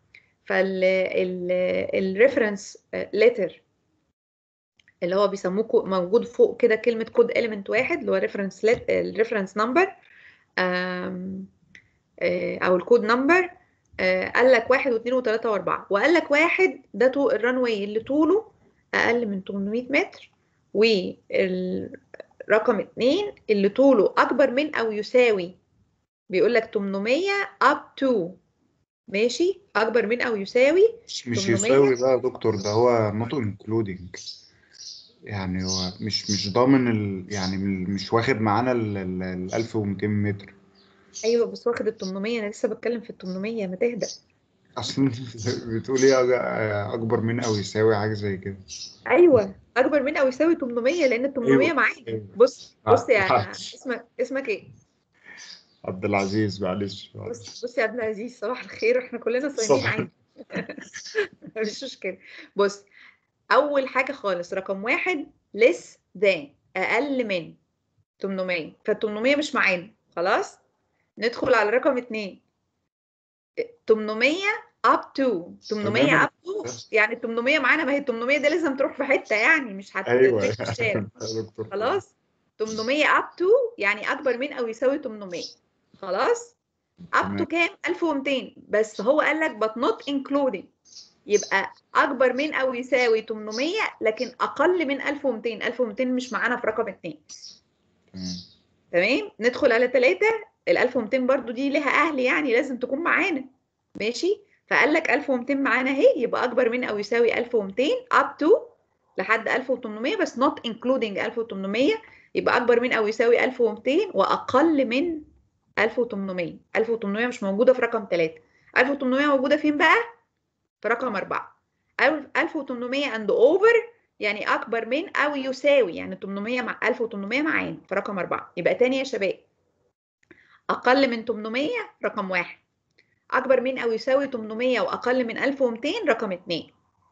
فالريفرنس لتر اللي هو بيسموه كو- موجود فوق كده كلمه كود اليمنت واحد اللي هو ريفرنس الريفرنس نمبر او الكود نمبر قال لك واحد واثنين وثلاثه واربعه وقال لك واحد ده طول الرانواي اللي طوله اقل من 800 متر والرقم اتنين اللي طوله اكبر من او يساوي بيقول لك 800 up to ماشي اكبر من او يساوي مش مش 800. يساوي بقى يا دكتور ده هو not including يعني هو مش مش ضامن ال يعني مش واخد معانا ال ال- ال 1200 متر ايوه بس واخد ال 800 انا لسه بتكلم في ال 800 ما تهدى اصلا بتقولي أج- اكبر من او يساوي حاجه زي كده ايوه اكبر من او يساوي 800 لان ال 800 أيوة، معانا أيوة. بص بص آه، يا معلش. اسمك اسمك ايه عبد العزيز معلش بص بص يا عبد العزيز صباح الخير احنا كلنا صايمين صباح عادي مفيش مشكله بص اول حاجه خالص رقم واحد less than اقل من 800 فال 800 مش معانا خلاص ندخل على رقم اتنين 800 up to 800 تمام. up to يعني 800 معانا ما هي 800 دي لازم تروح في حته يعني مش ايوه هتترمي في الشارع يا دكتور خلاص 800 up to يعني اكبر من او يساوي 800 خلاص up to تمام. كام 1200 بس هو قال لك but not including يبقى اكبر من او يساوي 800 لكن اقل من 1200 1200 مش معانا في رقم 2 تمام. تمام ندخل على 3 ال 1200 برضو دي لها اهل يعني لازم تكون معانا ماشي فقال لك 1200 معانا اهي يبقى اكبر من او يساوي 1200 up to لحد 1800 بس not including 1800 يبقى اكبر من او يساوي 1200 واقل من 1800 1800 مش موجوده في رقم 3 1800 موجوده فين بقى في رقم 4 1800 and over يعني اكبر من او يساوي يعني 800 مع 1800 معانا في رقم 4 يبقى تاني يا شباب اقل من 800 رقم 1 اكبر من او يساوي 800 واقل من 1200 رقم 2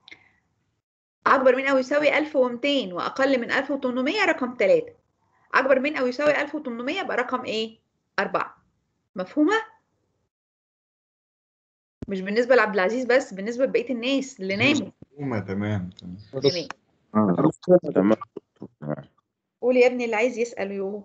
اكبر من او يساوي 1200 واقل من 1800 رقم 3 اكبر من او يساوي 1800 يبقى رقم ايه 4 مفهومه مش بالنسبه لعبد العزيز بس بالنسبه لبقيه الناس اللي ناموا مفهومة تمام تمام تمام آه. تمام تمام قول يا ابني اللي عايز يسال يو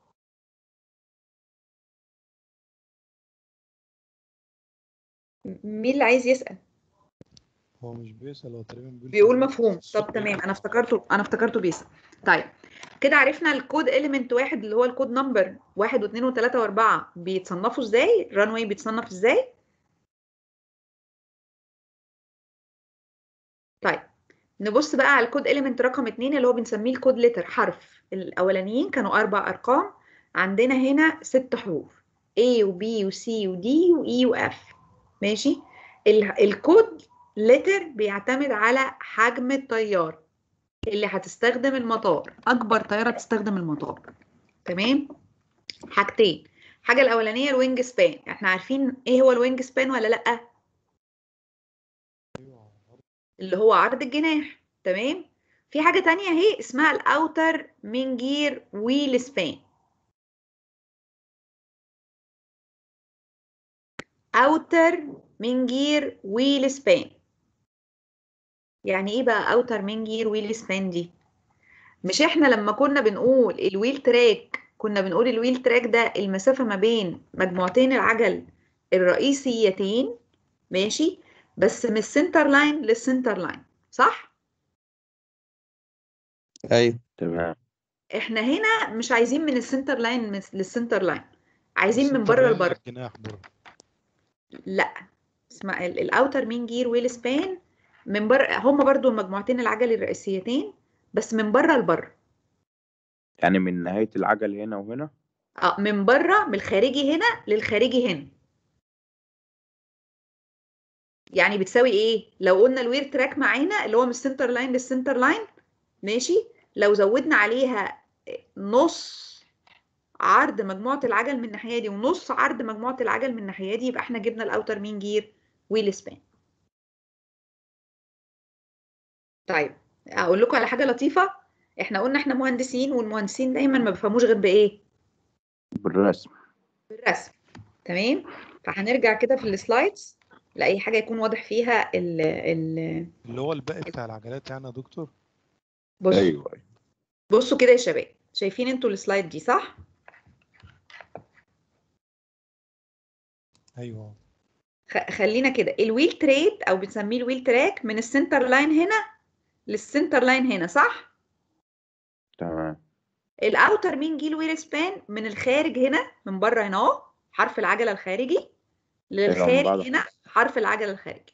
مين اللي عايز يسال هو مش بيسأل هو تقريبا بيقول بيقول في- مفهوم طب تمام انا افتكرته انا افتكرته بيسال طيب كده عرفنا الكود اليمنت واحد اللي هو الكود نمبر واحد واثنين وثلاثة واربعة بيتصنفوا ازاي الران واي بيتصنف ازاي طيب نبص بقى على الكود اليمنت رقم اتنين اللي هو بنسميه الكود لتر حرف الاولانيين كانوا اربع ارقام عندنا هنا ست حروف A و B و C و D و E و F ماشي ال- الكود لتر بيعتمد على حجم الطيارة اللي هتستخدم المطار اكبر طيارة تستخدم المطار تمام حاجتين حاجة الاولانية الوينج سبان احنا عارفين ايه هو الوينج سبان ولا لا اللي هو عرض الجناح تمام في حاجة تانية اهي اسمها الاوتر من جير ويل سبان اوتر من جير ويل سبان يعني ايه بقى اوتر من جير ويل سبان دي مش احنا لما كنا بنقول الويل تراك كنا بنقول الويل تراك ده المسافة ما بين مجموعتين العجل الرئيسيتين ماشي بس من السنتر لاين للسنتر لاين صح ايوه تمام احنا هنا مش عايزين من السنتر لاين من- للسنتر لاين عايزين من السنتر بره لاين لبره الجناح بره لا اسمع ال- الاوتر مين جير ويل سبان من بره هم برضو المجموعتين العجل الرئيسيتين بس من بره لبره يعني من نهاية العجل هنا وهنا اه من بره من الخارجي هنا للخارجي هنا يعني بتساوي ايه لو قلنا الوير تراك معانا اللي هو من السنتر لاين للسنتر لاين ماشي لو زودنا عليها نص عرض مجموعة العجل من الناحية دي ونص عرض مجموعة العجل من الناحية دي يبقى احنا جبنا الاوتر مين جير ويل سبان طيب اقول لكم على حاجة لطيفة احنا قلنا احنا مهندسين والمهندسين دايما ما بيفهموش غير بايه بالرسم بالرسم تمام فهنرجع كده في السلايدز لأي حاجة يكون واضح فيها ال ال اللي هو الباقي بتاع العجلات يعني يا دكتور بصوا ايوه ايوه بصوا كده يا شباب شايفين انتوا السلايد دي صح؟ ايوه خ- خلينا كده الويل تريد او بنسميه الويل تراك من السنتر لاين هنا للسنتر لاين هنا صح؟ تمام الاوتر مين جه الويل سبان من الخارج هنا من بره هنا اهو حرف العجله الخارجي من للخارج بعد هنا حرف العجله الخارجي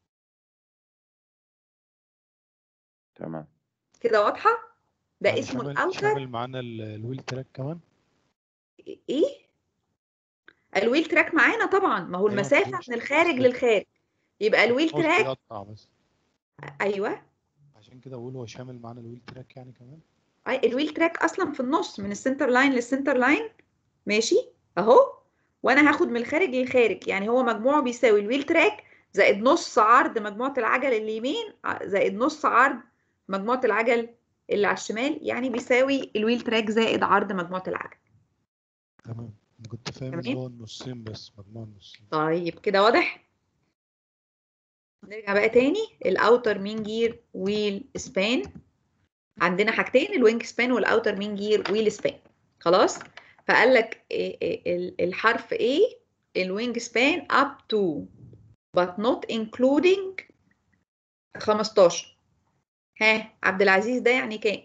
تمام كده واضحه ده يعني اسمه شامل الاوتر شامل معانا ال- الويل تراك كمان ايه الويل تراك معانا طبعا ما هو أيوة، المسافه مفهوش. من الخارج بس- للخارج يبقى الويل النص تراك يقطع بس ايوه عشان كده بقول هو شامل معانا الويل تراك يعني كمان أي الويل تراك اصلا في النص من السنتر لاين للسنتر لاين ماشي اهو وانا هاخد من الخارج للخارج يعني هو مجموعه بيساوي الويل تراك زائد نص عرض مجموعه العجل اليمين ع- زائد نص عرض مجموعه العجل اللي على الشمال يعني بيساوي الويل تراك زائد عرض مجموعه العجل تمام أنا كنت فاهم تمام. ان هو النصين بس مجموع النصين طيب كده واضح نرجع بقى تاني الاوتر مين جير ويل سبان عندنا حاجتين الوينج سبان والاوتر مين جير ويل سبان خلاص فقال لك إيه إيه ال- الحرف A الوينج سبان up to but not including 15 ها عبد العزيز ده يعني كام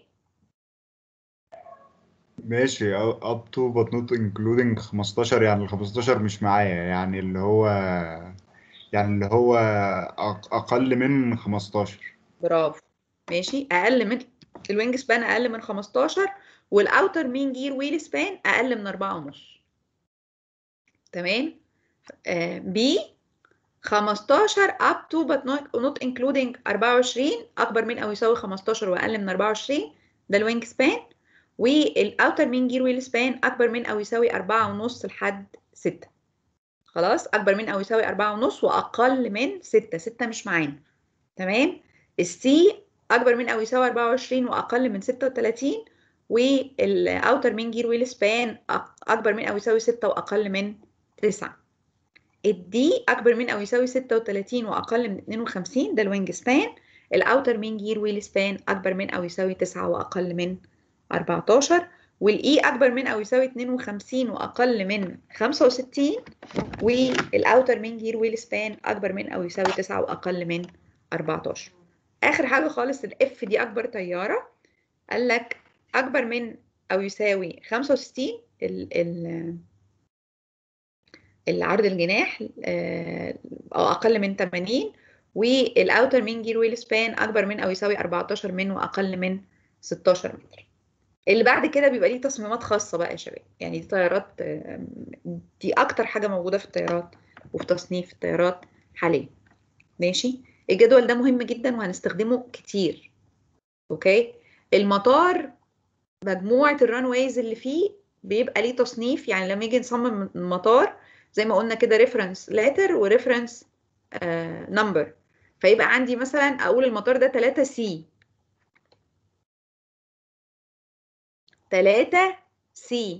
ماشي up to but not including 15 يعني ال 15 مش معايا يعني اللي هو يعني اللي هو أق- أقل من 15 برافو ماشي اقل من الوينج سبان اقل من 15 والاوتر مين جير ويل سبان اقل من 4 ونص تمام آه بي 15 up to but not, not including 24 اكبر من او يساوي 15 واقل من 24 ده الوينج سبان والاوتر مين جير ويل سبان اكبر من او يساوي 4 ونص لحد 6 خلاص اكبر من او يساوي 4 ونص واقل من 6 6 مش معانا تمام السي اكبر من او يساوي 24 واقل من 36 والاوتر مين جير ويل سبان اكبر من او يساوي 6 واقل من 9 الدي اكبر من او يساوي 36 واقل من 52 ده الوينج سبان الاوتر مين جير ويل سبان اكبر من او يساوي 9 واقل من 14 والاي اكبر من او يساوي 52 واقل من 65 والاوتر مين جير ويل سبان اكبر من او يساوي 9 واقل من 14 اخر حاجه خالص الاف دي اكبر طياره قال لك اكبر من او يساوي 65 ال ال العرض الجناح آه، او اقل من 80 والاوتر مين جير ويل سبان اكبر من او يساوي 14 من واقل من 16 متر اللي بعد كده بيبقى ليه تصميمات خاصه بقى يا شباب يعني دي طيارات آه، دي اكتر حاجه موجوده في الطيارات وفي تصنيف الطيارات حاليا ماشي الجدول ده مهم جدا وهنستخدمه كتير اوكي المطار مجموعه الرانويز اللي فيه بيبقى ليه تصنيف يعني لما يجي نصمم المطار زي ما قلنا كده ريفرنس لاتر وريفرنس نمبر فيبقى عندي مثلا اقول المطار ده 3 سي 3 سي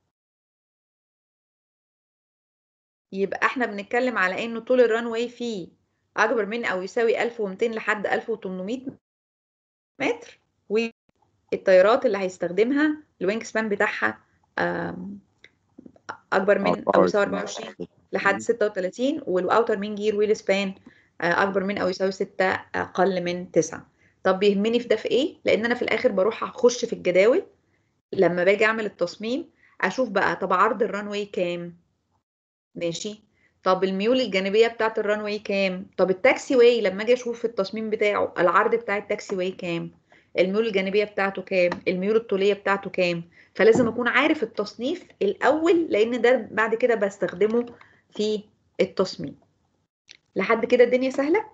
يبقى احنا بنتكلم على انه طول الرانواي فيه اكبر من او يساوي 1200 لحد 1800 متر والطيارات اللي هيستخدمها الوينج سبان بتاعها آم، اكبر من او يساوي 24 لحد 36 والاوتر مين جير ويل سبان اكبر من او يساوي 6 اقل من 9 طب بيهمني في ده في ايه لان انا في الاخر بروح اخش في الجداول لما باجي اعمل التصميم اشوف بقى طب عرض الرانواي كام ماشي طب الميول الجانبيه بتاعه الرانواي كام طب التاكسي واي لما اجي اشوف في التصميم بتاعه العرض بتاع التاكسي واي كام الميول الجانبيه بتاعته كام الميول الطوليه بتاعته كام فلازم اكون عارف التصنيف الاول لان ده بعد كده بستخدمه في التصميم لحد كده الدنيا سهله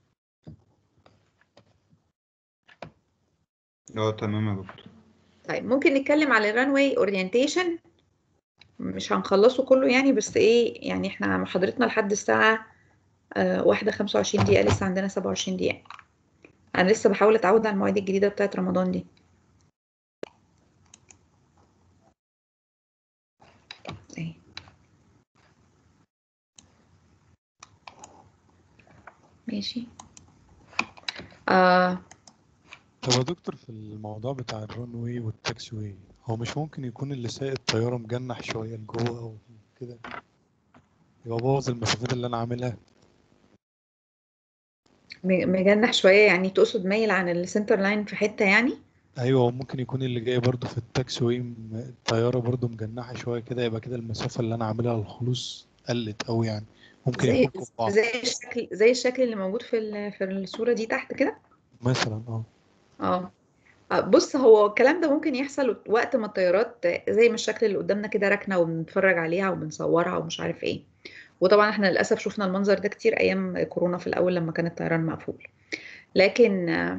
اه تمام يا دكتور طيب ممكن نتكلم على الران واي اورينتيشن مش هنخلصه كله يعني بس ايه يعني احنا محاضرتنا لحد الساعة آه، واحدة خمسة وعشرين دقيقة لسه عندنا سبعة وعشرين دقيقة أنا لسه بحاول أتعود على المواعيد الجديدة بتاعت رمضان دي اهي ماشي آه طب يا دكتور في الموضوع بتاع الران واي والتاكسي واي هو مش ممكن يكون اللي سايق الطيارة مجنح شوية لجوه أو كده يبقى بوظ المسافات اللي أنا عاملها م- مجنح شوية يعني تقصد مايل عن السنتر لاين في حتة يعني أيوة ممكن يكون اللي جاي برضو في التاكسي واي م- الطيارة برضو مجنحة شوية كده يبقى كده المسافة اللي أنا عاملها للخلوص قلت أوي يعني ممكن زي يكون في بعض زي الشكل زي الشكل اللي موجود في ال- في الصورة دي تحت كده مثلا اه اه آه، بص هو الكلام ده ممكن يحصل وقت ما الطيارات زي ما الشكل اللي قدامنا كده راكنه وبنتفرج عليها وبنصورها ومش عارف ايه وطبعا احنا للاسف شفنا المنظر ده كتير ايام كورونا في الاول لما كان الطيران مقفول لكن آه،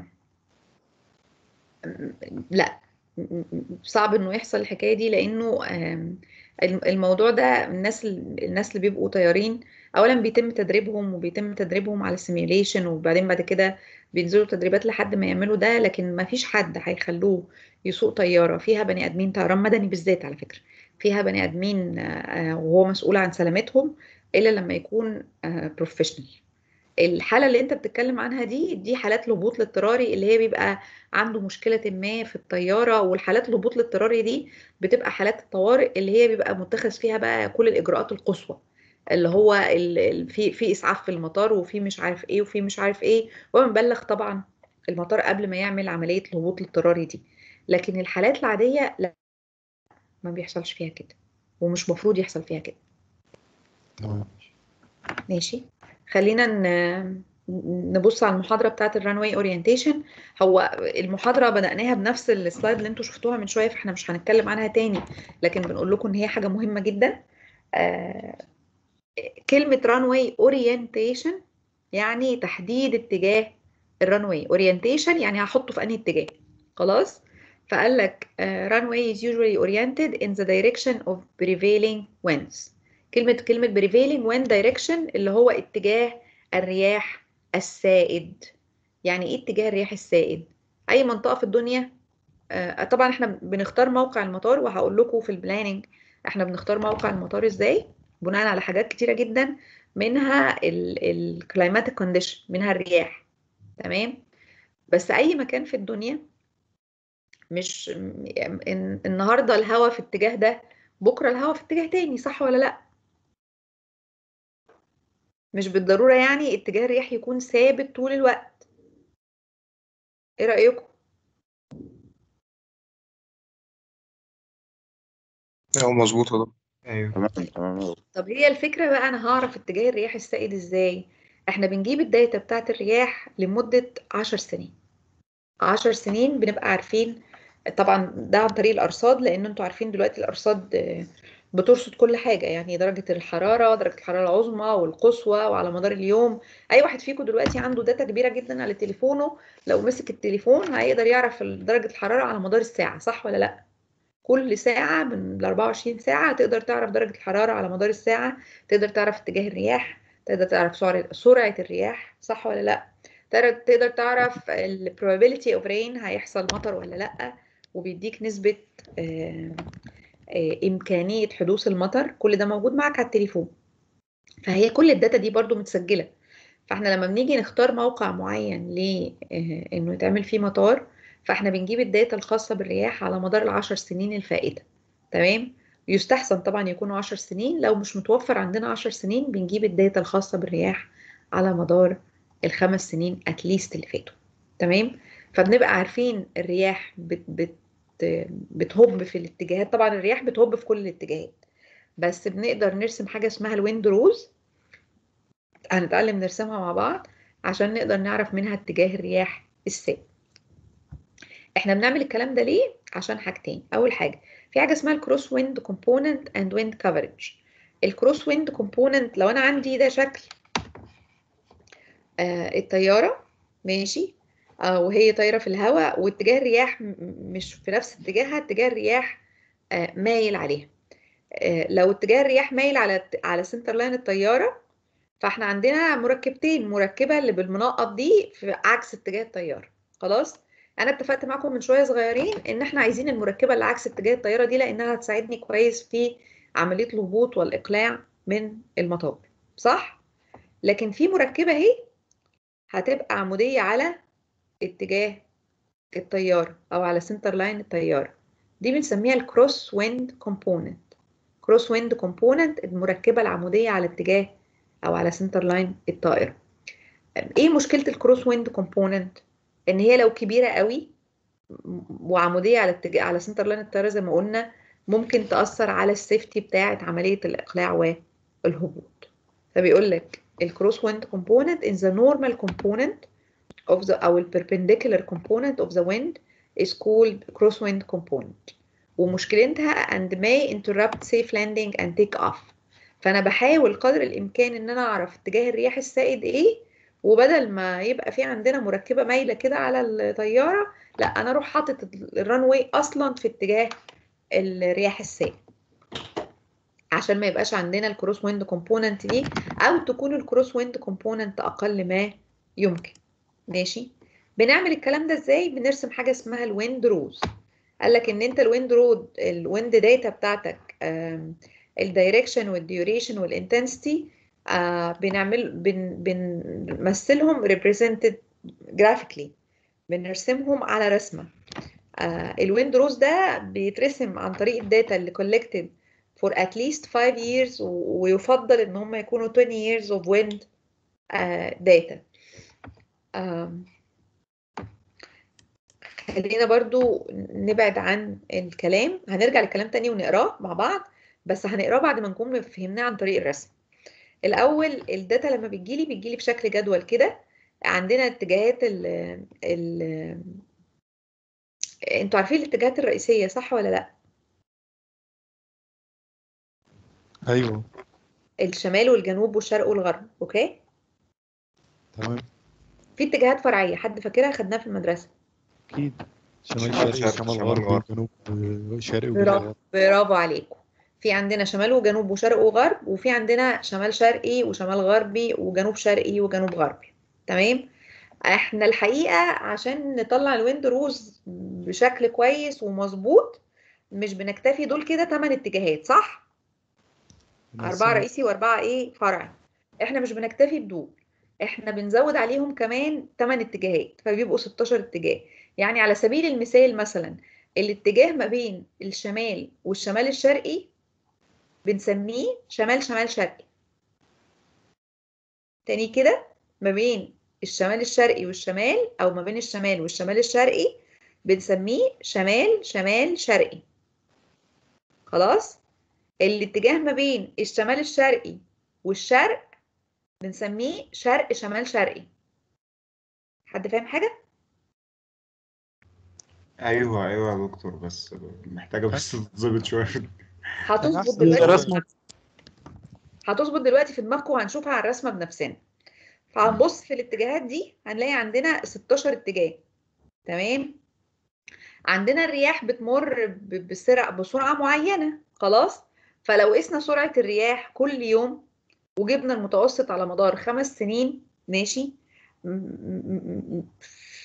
لا صعب انه يحصل الحكايه دي لانه آم، الم- الموضوع ده الناس الناس اللي بيبقوا طيارين اولا بيتم تدريبهم وبيتم تدريبهم على السيميوليشن وبعدين بعد كده بينزلوا تدريبات لحد ما يعملوا ده لكن ما فيش حد هيخلوه يسوق طياره فيها بني ادمين طيران مدني بالذات على فكره فيها بني ادمين آه، آه، وهو مسؤول عن سلامتهم الا لما يكون بروفيشنال الحالة اللي انت بتتكلم عنها دي دي حالات الهبوط الاضطراري اللي هي بيبقى عنده مشكلة ما في الطيارة والحالات الهبوط الاضطراري دي بتبقى حالات الطوارئ اللي هي بيبقى متخذ فيها بقى كل الإجراءات القصوى اللي هو ال- ال- في في إسعاف في المطار وفي مش عارف ايه وفي مش عارف ايه ومبلغ طبعا المطار قبل ما يعمل عملية الهبوط الاضطراري دي لكن الحالات العادية لا ما بيحصلش فيها كده ومش مفروض يحصل فيها كده تمام ماشي خلينا ن- نبص على المحاضرة بتاعت الرانواي اورينتيشن هو المحاضرة بدأناها بنفس السلايد اللي انتوا شفتوها من شوية فاحنا مش هنتكلم عنها تاني لكن بنقول لكم ان هي حاجة مهمة جدا آه، كلمة رانواي اورينتيشن يعني تحديد اتجاه الرانواي اورينتيشن يعني هحطه في انهي اتجاه خلاص فقال لك uh, runway is usually oriented in the direction of prevailing winds كلمة كلمة prevailing wind direction اللي هو اتجاه الرياح السائد يعني ايه اتجاه الرياح السائد اي منطقة في الدنيا آه، طبعا احنا بنختار موقع المطار وهقول لكم في البلاننج احنا بنختار موقع المطار ازاي بناء على حاجات كتيرة جدا منها الكلايماتيك كونديشن منها الرياح تمام بس اي مكان في الدنيا مش م- م- النهارده الهوا في اتجاه ده بكره الهوا في اتجاه تاني صح ولا لا مش بالضرورة يعني اتجاه الرياح يكون ثابت طول الوقت ايه رأيكم ايوه مظبوط يا دكتور ايوه تمام تمام يا دكتور. طب هي الفكرة بقى أنا هعرف اتجاه الرياح السائد إزاي؟ إحنا بنجيب الداتا بتاعت الرياح لمدة عشر سنين عشر سنين بنبقى عارفين طبعا ده عن طريق الأرصاد لأن انتوا عارفين دلوقتي الأرصاد آه، بترصد كل حاجة يعني درجة الحرارة درجة الحرارة العظمى والقصوى وعلى مدار اليوم أي واحد فيكم دلوقتي عنده داتا كبيرة جدا على تليفونه لو مسك التليفون هيقدر يعرف درجة الحرارة على مدار الساعة صح ولا لأ؟ كل ساعة من ال 24 ساعة تقدر تعرف درجة الحرارة على مدار الساعة تقدر تعرف اتجاه الرياح تقدر تعرف سرعة سرعة الرياح صح ولا لأ تقدر تقدر تعرف ال probability of rain هيحصل مطر ولا لأ وبيديك نسبة آه، آه، إمكانية حدوث المطر كل ده موجود معاك على التليفون فهي كل الداتا دي برضو متسجلة فاحنا لما بنيجي نختار موقع معين لانه يتعمل فيه مطار فاحنا بنجيب الداتا الخاصة بالرياح على مدار العشر سنين الفائتة تمام يستحسن طبعا يكونوا عشر سنين لو مش متوفر عندنا عشر سنين بنجيب الداتا الخاصة بالرياح على مدار الخمس سنين اتليست اللي فاتوا تمام فبنبقى عارفين الرياح بت بت بتهب في الاتجاهات طبعا الرياح بتهب في كل الاتجاهات بس بنقدر نرسم حاجة اسمها الويند روز هنتعلم نرسمها مع بعض عشان نقدر نعرف منها اتجاه الرياح السائد احنا بنعمل الكلام ده ليه عشان حاجتين اول حاجه في حاجه اسمها الكروس ويند كومبوننت اند ويند كفرج الكروس ويند كومبوننت لو انا عندي ده شكل آه الطياره ماشي آه وهي طايره في الهواء واتجاه الرياح م- مش في نفس اتجاهها اتجاه الرياح آه مايل عليها آه لو اتجاه الرياح مايل على على سنتر لاين الطياره فاحنا عندنا مركبتين مركبه اللي بالمنقط دي في عكس اتجاه الطياره خلاص انا اتفقت معاكم من شويه صغيرين ان احنا عايزين المركبه اللي عكس اتجاه الطياره دي لانها هتساعدني كويس في عمليه الهبوط والاقلاع من المطار صح لكن في مركبه اهي هتبقى عموديه على اتجاه الطياره او على سنتر لاين الطياره دي بنسميها الكروس ويند كومبوننت كروس ويند كومبوننت المركبه العموديه على اتجاه او على سنتر لاين الطائره ايه مشكله الكروس ويند كومبوننت ان هي لو كبيره قوي وعموديه على اتجاه على سنتر لاين الطياره زي ما قلنا ممكن تاثر على السيفتي بتاعه عمليه الاقلاع والهبوط فبيقول لك الكروس ويند كومبوننت in the normal component of the او ال perpendicular component of the wind is called crosswind component ومشكلتها and may interrupt safe landing and take off فانا بحاول قدر الامكان ان انا اعرف اتجاه الرياح السائد ايه وبدل ما يبقى في عندنا مركبه مايله كده على الطياره لا انا اروح حاطط الران واي اصلا في اتجاه الرياح السائد عشان ما يبقاش عندنا الكروس ويند كومبوننت دي او تكون الكروس ويند كومبوننت اقل ما يمكن ماشي بنعمل الكلام ده ازاي بنرسم حاجه اسمها الويند روز قال لك ان انت الويند رود الويند داتا بتاعتك الدايركشن والديوريشن والانتنسيتي بنعمل بن بنمثلهم represented graphically بنرسمهم على رسمه آه الويند روز ده بيترسم عن طريق الداتا اللي collected for at least 5 years ويفضل ان هم يكونوا 20 years of wind uh, data um, خلينا برضو نبعد عن الكلام هنرجع للكلام تاني ونقراه مع بعض بس هنقراه بعد ما نكون فهمناه عن طريق الرسم الاول الداتا لما بتجيلي بتجيلي بشكل جدول كده عندنا اتجاهات ال ال انتوا عارفين الاتجاهات الرئيسيه صح ولا لا ايوه الشمال والجنوب والشرق والغرب اوكي تمام في اتجاهات فرعيه حد فاكرها خدناها في المدرسه اكيد شمال شرق- شرقي شرق- شمال شمال غربي غرب. جنوب شرقي برافو وجنوب برافو عليكم في عندنا شمال وجنوب وشرق وغرب وفي عندنا شمال شرقي وشمال غربي وجنوب شرقي وجنوب غربي تمام احنا الحقيقة عشان نطلع الويند روز بشكل كويس ومظبوط مش بنكتفي دول كده 8 اتجاهات صح؟ أربعة رئيسي وأربعة إيه فرعي احنا مش بنكتفي بدول احنا بنزود عليهم كمان 8 اتجاهات فبيبقوا 16 اتجاه يعني على سبيل المثال مثلا الاتجاه ما بين الشمال والشمال الشرقي بنسميه شمال شمال شرقي تاني كده ما بين الشمال الشرقي والشمال او ما بين الشمال والشمال الشرقي بنسميه شمال شمال شرقي خلاص الاتجاه ما بين الشمال الشرقي والشرق بنسميه شرق شمال شرقي حد فاهم حاجة؟ ايوه ايوه يا دكتور بس محتاجه بس تتظبط شويه في هتظبط أحسن دلوقتي رسمة. هتظبط دلوقتي في دماغكم وهنشوفها على الرسمة بنفسنا فهنبص في الاتجاهات دي هنلاقي عندنا 16 اتجاه تمام عندنا الرياح بتمر ب- بسرعة بسرعة معينة خلاص فلو قسنا سرعة الرياح كل يوم وجبنا المتوسط على مدار خمس سنين ماشي م- م- م-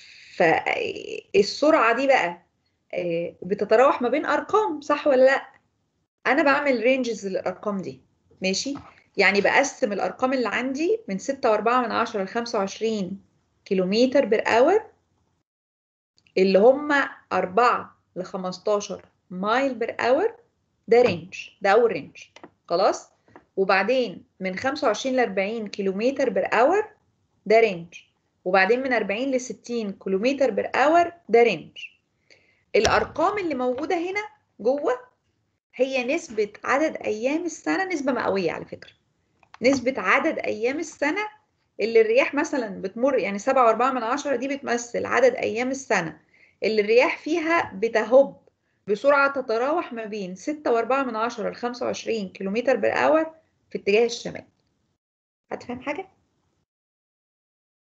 فالسرعة دي بقى آه، بتتراوح ما بين أرقام صح ولا لأ؟ أنا بعمل رينجز للأرقام دي ماشي يعني بقسم الأرقام اللي عندي من ستة وأربعة من عشرة لخمسة وعشرين كيلومتر بر اور اللي هم أربعة لخمستاشر مايل بر اور ده رينج ده أول رينج خلاص وبعدين من خمسة وعشرين لأربعين كيلومتر بر اور ده رينج وبعدين من أربعين لستين كيلومتر بر اور ده رينج الأرقام اللي موجودة هنا جوه هي نسبة عدد أيام السنة نسبة مئوية على فكرة نسبة عدد أيام السنة اللي الرياح مثلا بتمر يعني سبعة وأربعة من عشرة دي بتمثل عدد أيام السنة اللي الرياح فيها بتهب بسرعة تتراوح ما بين ستة وأربعة من عشرة لخمسة وعشرين كيلومتر بر اور في اتجاه الشمال هتفهم حاجة؟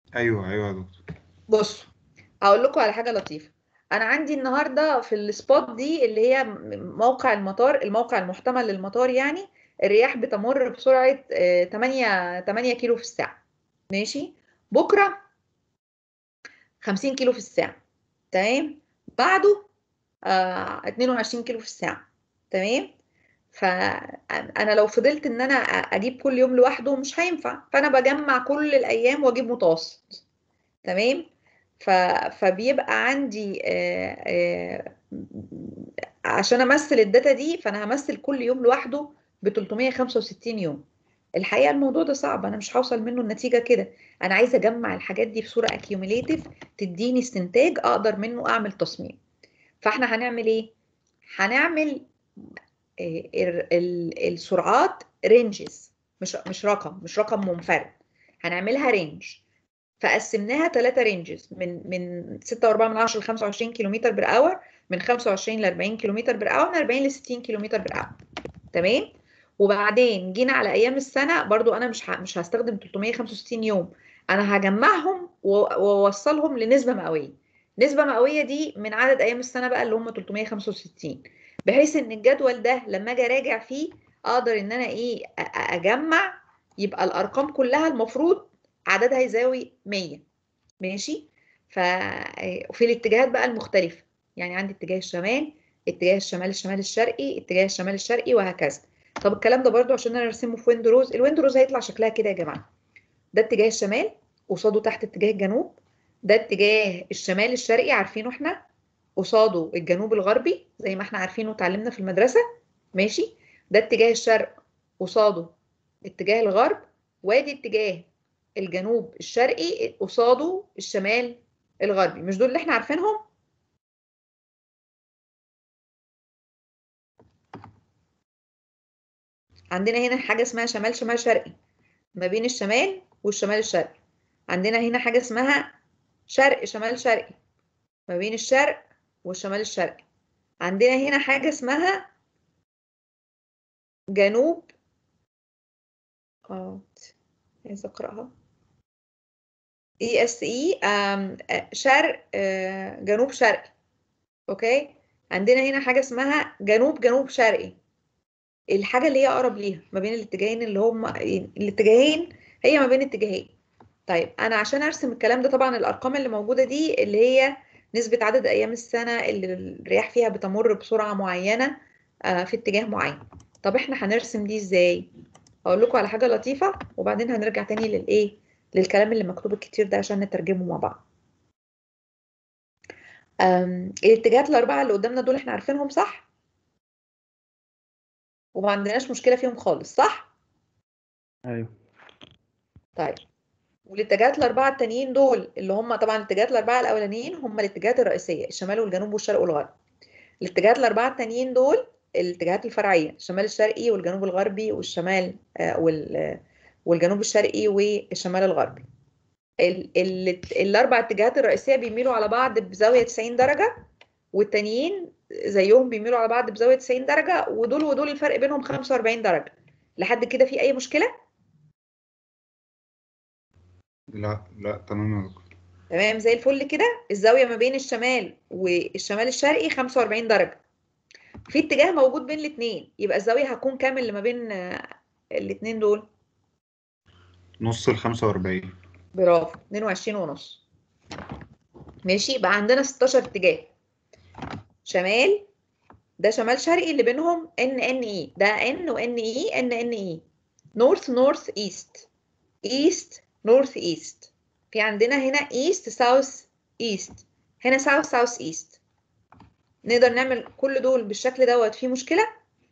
ايوه ايوه يا دكتور بصوا هقول لكم على حاجه لطيفه انا عندي النهارده في السبوت دي اللي هي م- موقع المطار الموقع المحتمل للمطار يعني الرياح بتمر بسرعه آه، 8 8 كيلو في الساعه ماشي بكره 50 كيلو في الساعه تمام بعده آه 22 كيلو في الساعه تمام فانا لو فضلت ان انا أ- اجيب كل يوم لوحده مش هينفع فانا بجمع كل الايام واجيب متوسط تمام ف... فبيبقى عندي آه، آه، عشان امثل الداتا دي فانا همثل كل يوم لوحده ب 365 يوم الحقيقه الموضوع ده صعب انا مش هوصل منه النتيجه كده انا عايزه اجمع الحاجات دي بصوره اكيوميليتيف تديني استنتاج اقدر منه اعمل تصميم فاحنا هنعمل ايه هنعمل آه، ال- ال- السرعات رينجز مش مش رقم مش رقم منفرد هنعملها رينج فقسمناها ثلاثة رينجز من من 6.4 من 10 ل 25 كيلومتر بر اور من 25 ل 40 كيلومتر بر اور من 40 ل 60 كيلومتر بر اور تمام وبعدين جينا على ايام السنه برضو انا مش ه- مش هستخدم 365 يوم انا هجمعهم و- واوصلهم لنسبه مئويه نسبه مئويه دي من عدد ايام السنه بقى اللي هم 365 بحيث ان الجدول ده لما اجي اراجع فيه اقدر ان انا ايه أ- أ- اجمع يبقى الارقام كلها المفروض عددها يساوي 100 ماشي ف وفي الاتجاهات بقى المختلفه يعني عندي اتجاه الشمال اتجاه الشمال الشمال الشرقي اتجاه الشمال الشرقي وهكذا طب الكلام ده برضو عشان انا ارسمه في ويندروز الويندروز هيطلع شكلها كده يا جماعه ده اتجاه الشمال قصاده تحت اتجاه الجنوب ده اتجاه الشمال الشرقي عارفينه احنا قصاده الجنوب الغربي زي ما احنا عارفينه وتعلمنا في المدرسه ماشي ده اتجاه الشرق قصاده اتجاه الغرب وادي اتجاه الجنوب الشرقي قصاده الشمال الغربي مش دول اللي احنا عارفينهم عندنا هنا حاجة اسمها شمال شمال شرقي ما بين الشمال والشمال الشرقي عندنا هنا حاجة اسمها شرق شمال شرقي ما بين الشرق والشمال الشرقي عندنا هنا حاجة اسمها جنوب اه عايزة اقراها اي اس اي شرق آه، جنوب شرقي اوكي عندنا هنا حاجة اسمها جنوب جنوب شرقي الحاجة اللي هي أقرب ليها ما بين الاتجاهين اللي هم الاتجاهين هي ما بين اتجاهين طيب أنا عشان أرسم الكلام ده طبعا الأرقام اللي موجودة دي اللي هي نسبة عدد أيام السنة اللي الرياح فيها بتمر بسرعة معينة آه، في اتجاه معين طب احنا هنرسم دي ازاي هقول لكم على حاجة لطيفة وبعدين هنرجع تاني للإيه للكلام اللي مكتوب الكتير ده عشان نترجمه مع بعض أم، الاتجاهات الأربعة اللي قدامنا دول احنا عارفينهم صح وما عندناش مشكلة فيهم خالص صح ايوه طيب والاتجاهات الأربعة التانيين دول اللي هم طبعا الاتجاهات الأربعة الأولانيين هم الاتجاهات الرئيسية الشمال والجنوب والشرق والغرب الاتجاهات الأربعة التانيين دول الاتجاهات الفرعية الشمال الشرقي والجنوب الغربي والشمال آه، وال آه، والجنوب الشرقي والشمال الغربي ال ال الأربع اتجاهات الرئيسية بيميلوا على بعض بزاوية 90 درجة والتانيين زيهم بيميلوا على بعض بزاوية 90 درجة ودول ودول الفرق بينهم 45 درجة لحد كده في أي مشكلة؟ لا لا تمام يا دكتور تمام زي الفل كده الزاوية ما بين الشمال والشمال الشرقي 45 درجة في اتجاه موجود بين الاتنين يبقى الزاوية هتكون كام اللي ما بين آه، الاتنين دول نص ال 45 برافو 22 ونص ماشي يبقى عندنا 16 اتجاه شمال ده شمال شرقي اللي بينهم ان ان اي ده ان وان اي ان ان اي نورث نورث ايست ايست نورث ايست في عندنا هنا ايست ساوث ايست هنا ساوث ساوث ايست نقدر نعمل كل دول بالشكل دوت في مشكلة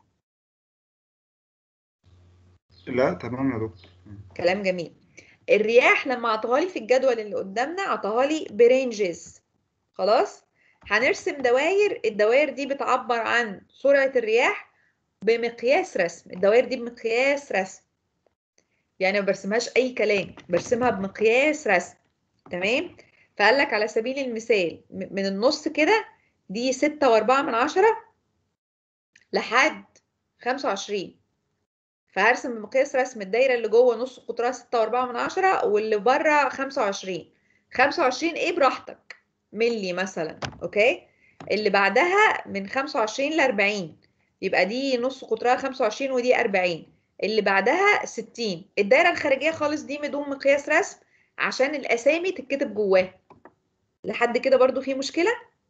لا تمام يا دكتور كلام جميل الرياح لما عطاها لي في الجدول اللي قدامنا عطاها لي برينجز خلاص هنرسم دواير الدواير دي بتعبر عن سرعة الرياح بمقياس رسم الدواير دي بمقياس رسم يعني ما برسمهاش اي كلام برسمها بمقياس رسم تمام فقال لك على سبيل المثال م- من النص كده دي ستة وأربعة من عشرة لحد خمسة وعشرين فهرسم بمقياس رسم الدايره اللي جوه نص قطرها 6.4 من عشرة واللي بره 25 25 ايه براحتك ملي مثلا اوكي اللي بعدها من 25 ل 40 يبقى دي نص قطرها 25 ودي 40 اللي بعدها 60 الدايره الخارجيه خالص دي بدون مقياس رسم عشان الاسامي تتكتب جواها لحد كده برضو في مشكله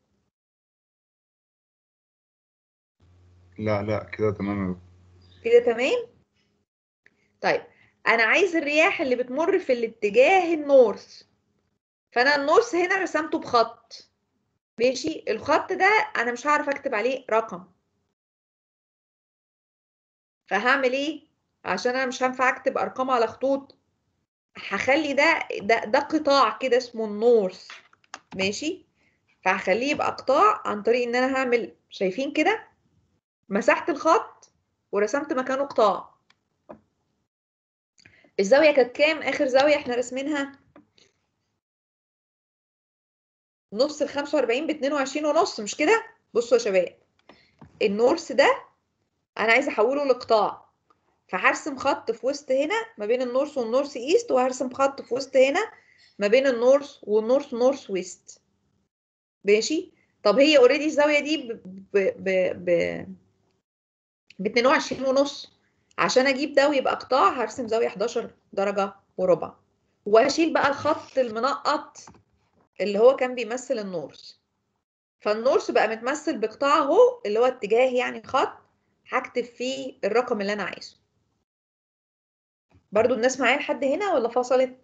لا لا كده تمام يا دكتور. كده تمام طيب انا عايز الرياح اللي بتمر في الاتجاه النورث فانا النورث هنا رسمته بخط ماشي الخط ده انا مش هعرف اكتب عليه رقم فهعمل ايه عشان انا مش هينفع اكتب ارقام على خطوط هخلي ده ده ده قطاع كده اسمه النورث ماشي فهخليه يبقى قطاع عن طريق ان انا هعمل شايفين كده مسحت الخط ورسمت مكانه قطاع الزاوية كانت كام آخر زاوية احنا راسمينها نص ال 45 ب 22 ونص مش كده بصوا يا شباب النورث ده انا عايزه احوله لقطاع فهرسم خط في وسط هنا ما بين النورث والنورث ايست وهرسم خط في وسط هنا ما بين النورث والنورث نورث ويست ماشي طب هي اوريدي الزاويه دي ب ب ب ب ب 22 ونص عشان اجيب ده ويبقى قطاع هرسم زاويه 11 درجه وربع وهشيل بقى الخط المنقط اللي هو كان بيمثل النورث فالنورث بقى متمثل بقطاع اهو اللي هو اتجاه يعني خط هكتب فيه الرقم اللي انا عايزه برضو الناس معايا لحد هنا ولا فصلت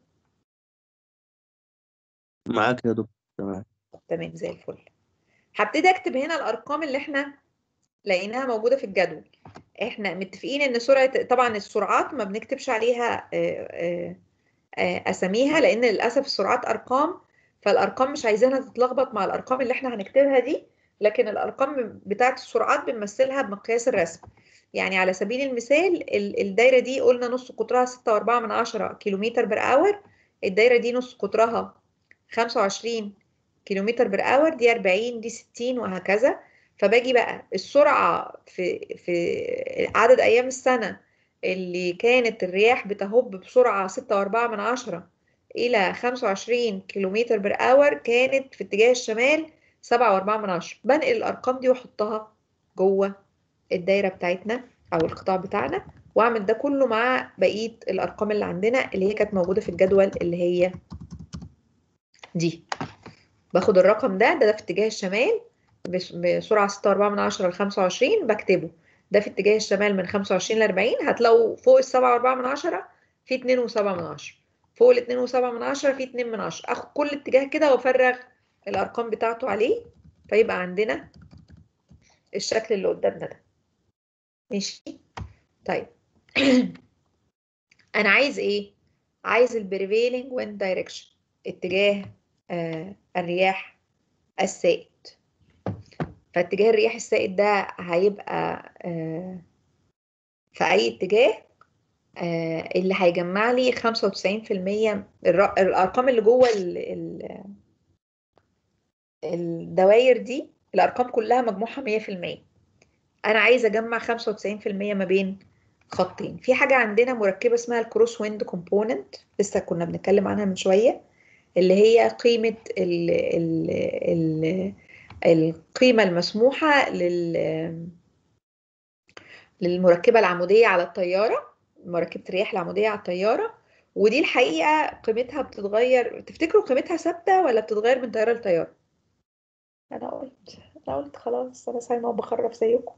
معاك يا دكتور تمام تمام زي الفل هبتدي اكتب هنا الارقام اللي احنا لقيناها موجوده في الجدول احنا متفقين ان سرعه طبعا السرعات ما بنكتبش عليها آه، آه، آه، اساميها لان للاسف السرعات ارقام فالارقام مش عايزينها تتلخبط مع الارقام اللي احنا هنكتبها دي لكن الارقام بتاعه السرعات بنمثلها بمقياس الرسم يعني على سبيل المثال ال- الدايره دي قلنا نص قطرها 6.4 من عشرة كيلومتر بر اور الدايره دي نص قطرها 25 كيلومتر بر اور دي 40 دي 60 وهكذا فباجي بقى السرعه في في عدد ايام السنه اللي كانت الرياح بتهب بسرعه 6.4 من عشرة الى 25 كيلومتر بر اور كانت في اتجاه الشمال 7.4 من عشرة بنقل الارقام دي واحطها جوه الدايره بتاعتنا او القطاع بتاعنا واعمل ده كله مع بقيه الارقام اللي عندنا اللي هي كانت موجوده في الجدول اللي هي دي باخد الرقم ده ده, ده في اتجاه الشمال بس- بسرعه 6.4 من عشرة ل 25 بكتبه ده في اتجاه الشمال من 25 ل 40 هتلاقوا فوق ال 7.4 من عشرة في 2.7 من عشرة فوق ال 2.7 من عشرة في 2 من عشرة اخد كل اتجاه كده وافرغ الارقام بتاعته عليه فيبقى عندنا الشكل اللي قدامنا ده ماشي طيب انا عايز ايه عايز البريفيلينج ويند دايركشن اتجاه آه الرياح السائد فاتجاه الرياح السائد ده هيبقى آه في اي اتجاه آه اللي هيجمع لي 95% الر- الارقام اللي جوه ال- ال- الدوائر دي الارقام كلها مجموعها 100% انا عايزه اجمع 95% ما بين خطين في حاجه عندنا مركبه اسمها الكروس ويند كومبوننت لسه كنا بنتكلم عنها من شويه اللي هي قيمه ال ال ال القيمه المسموحه لل للمركبه العموديه على الطياره مركبه الرياح العموديه على الطياره ودي الحقيقه قيمتها بتتغير تفتكروا قيمتها ثابته ولا بتتغير من طياره لطياره انا قلت انا قلت خلاص انا صايمه وبخرف زيكم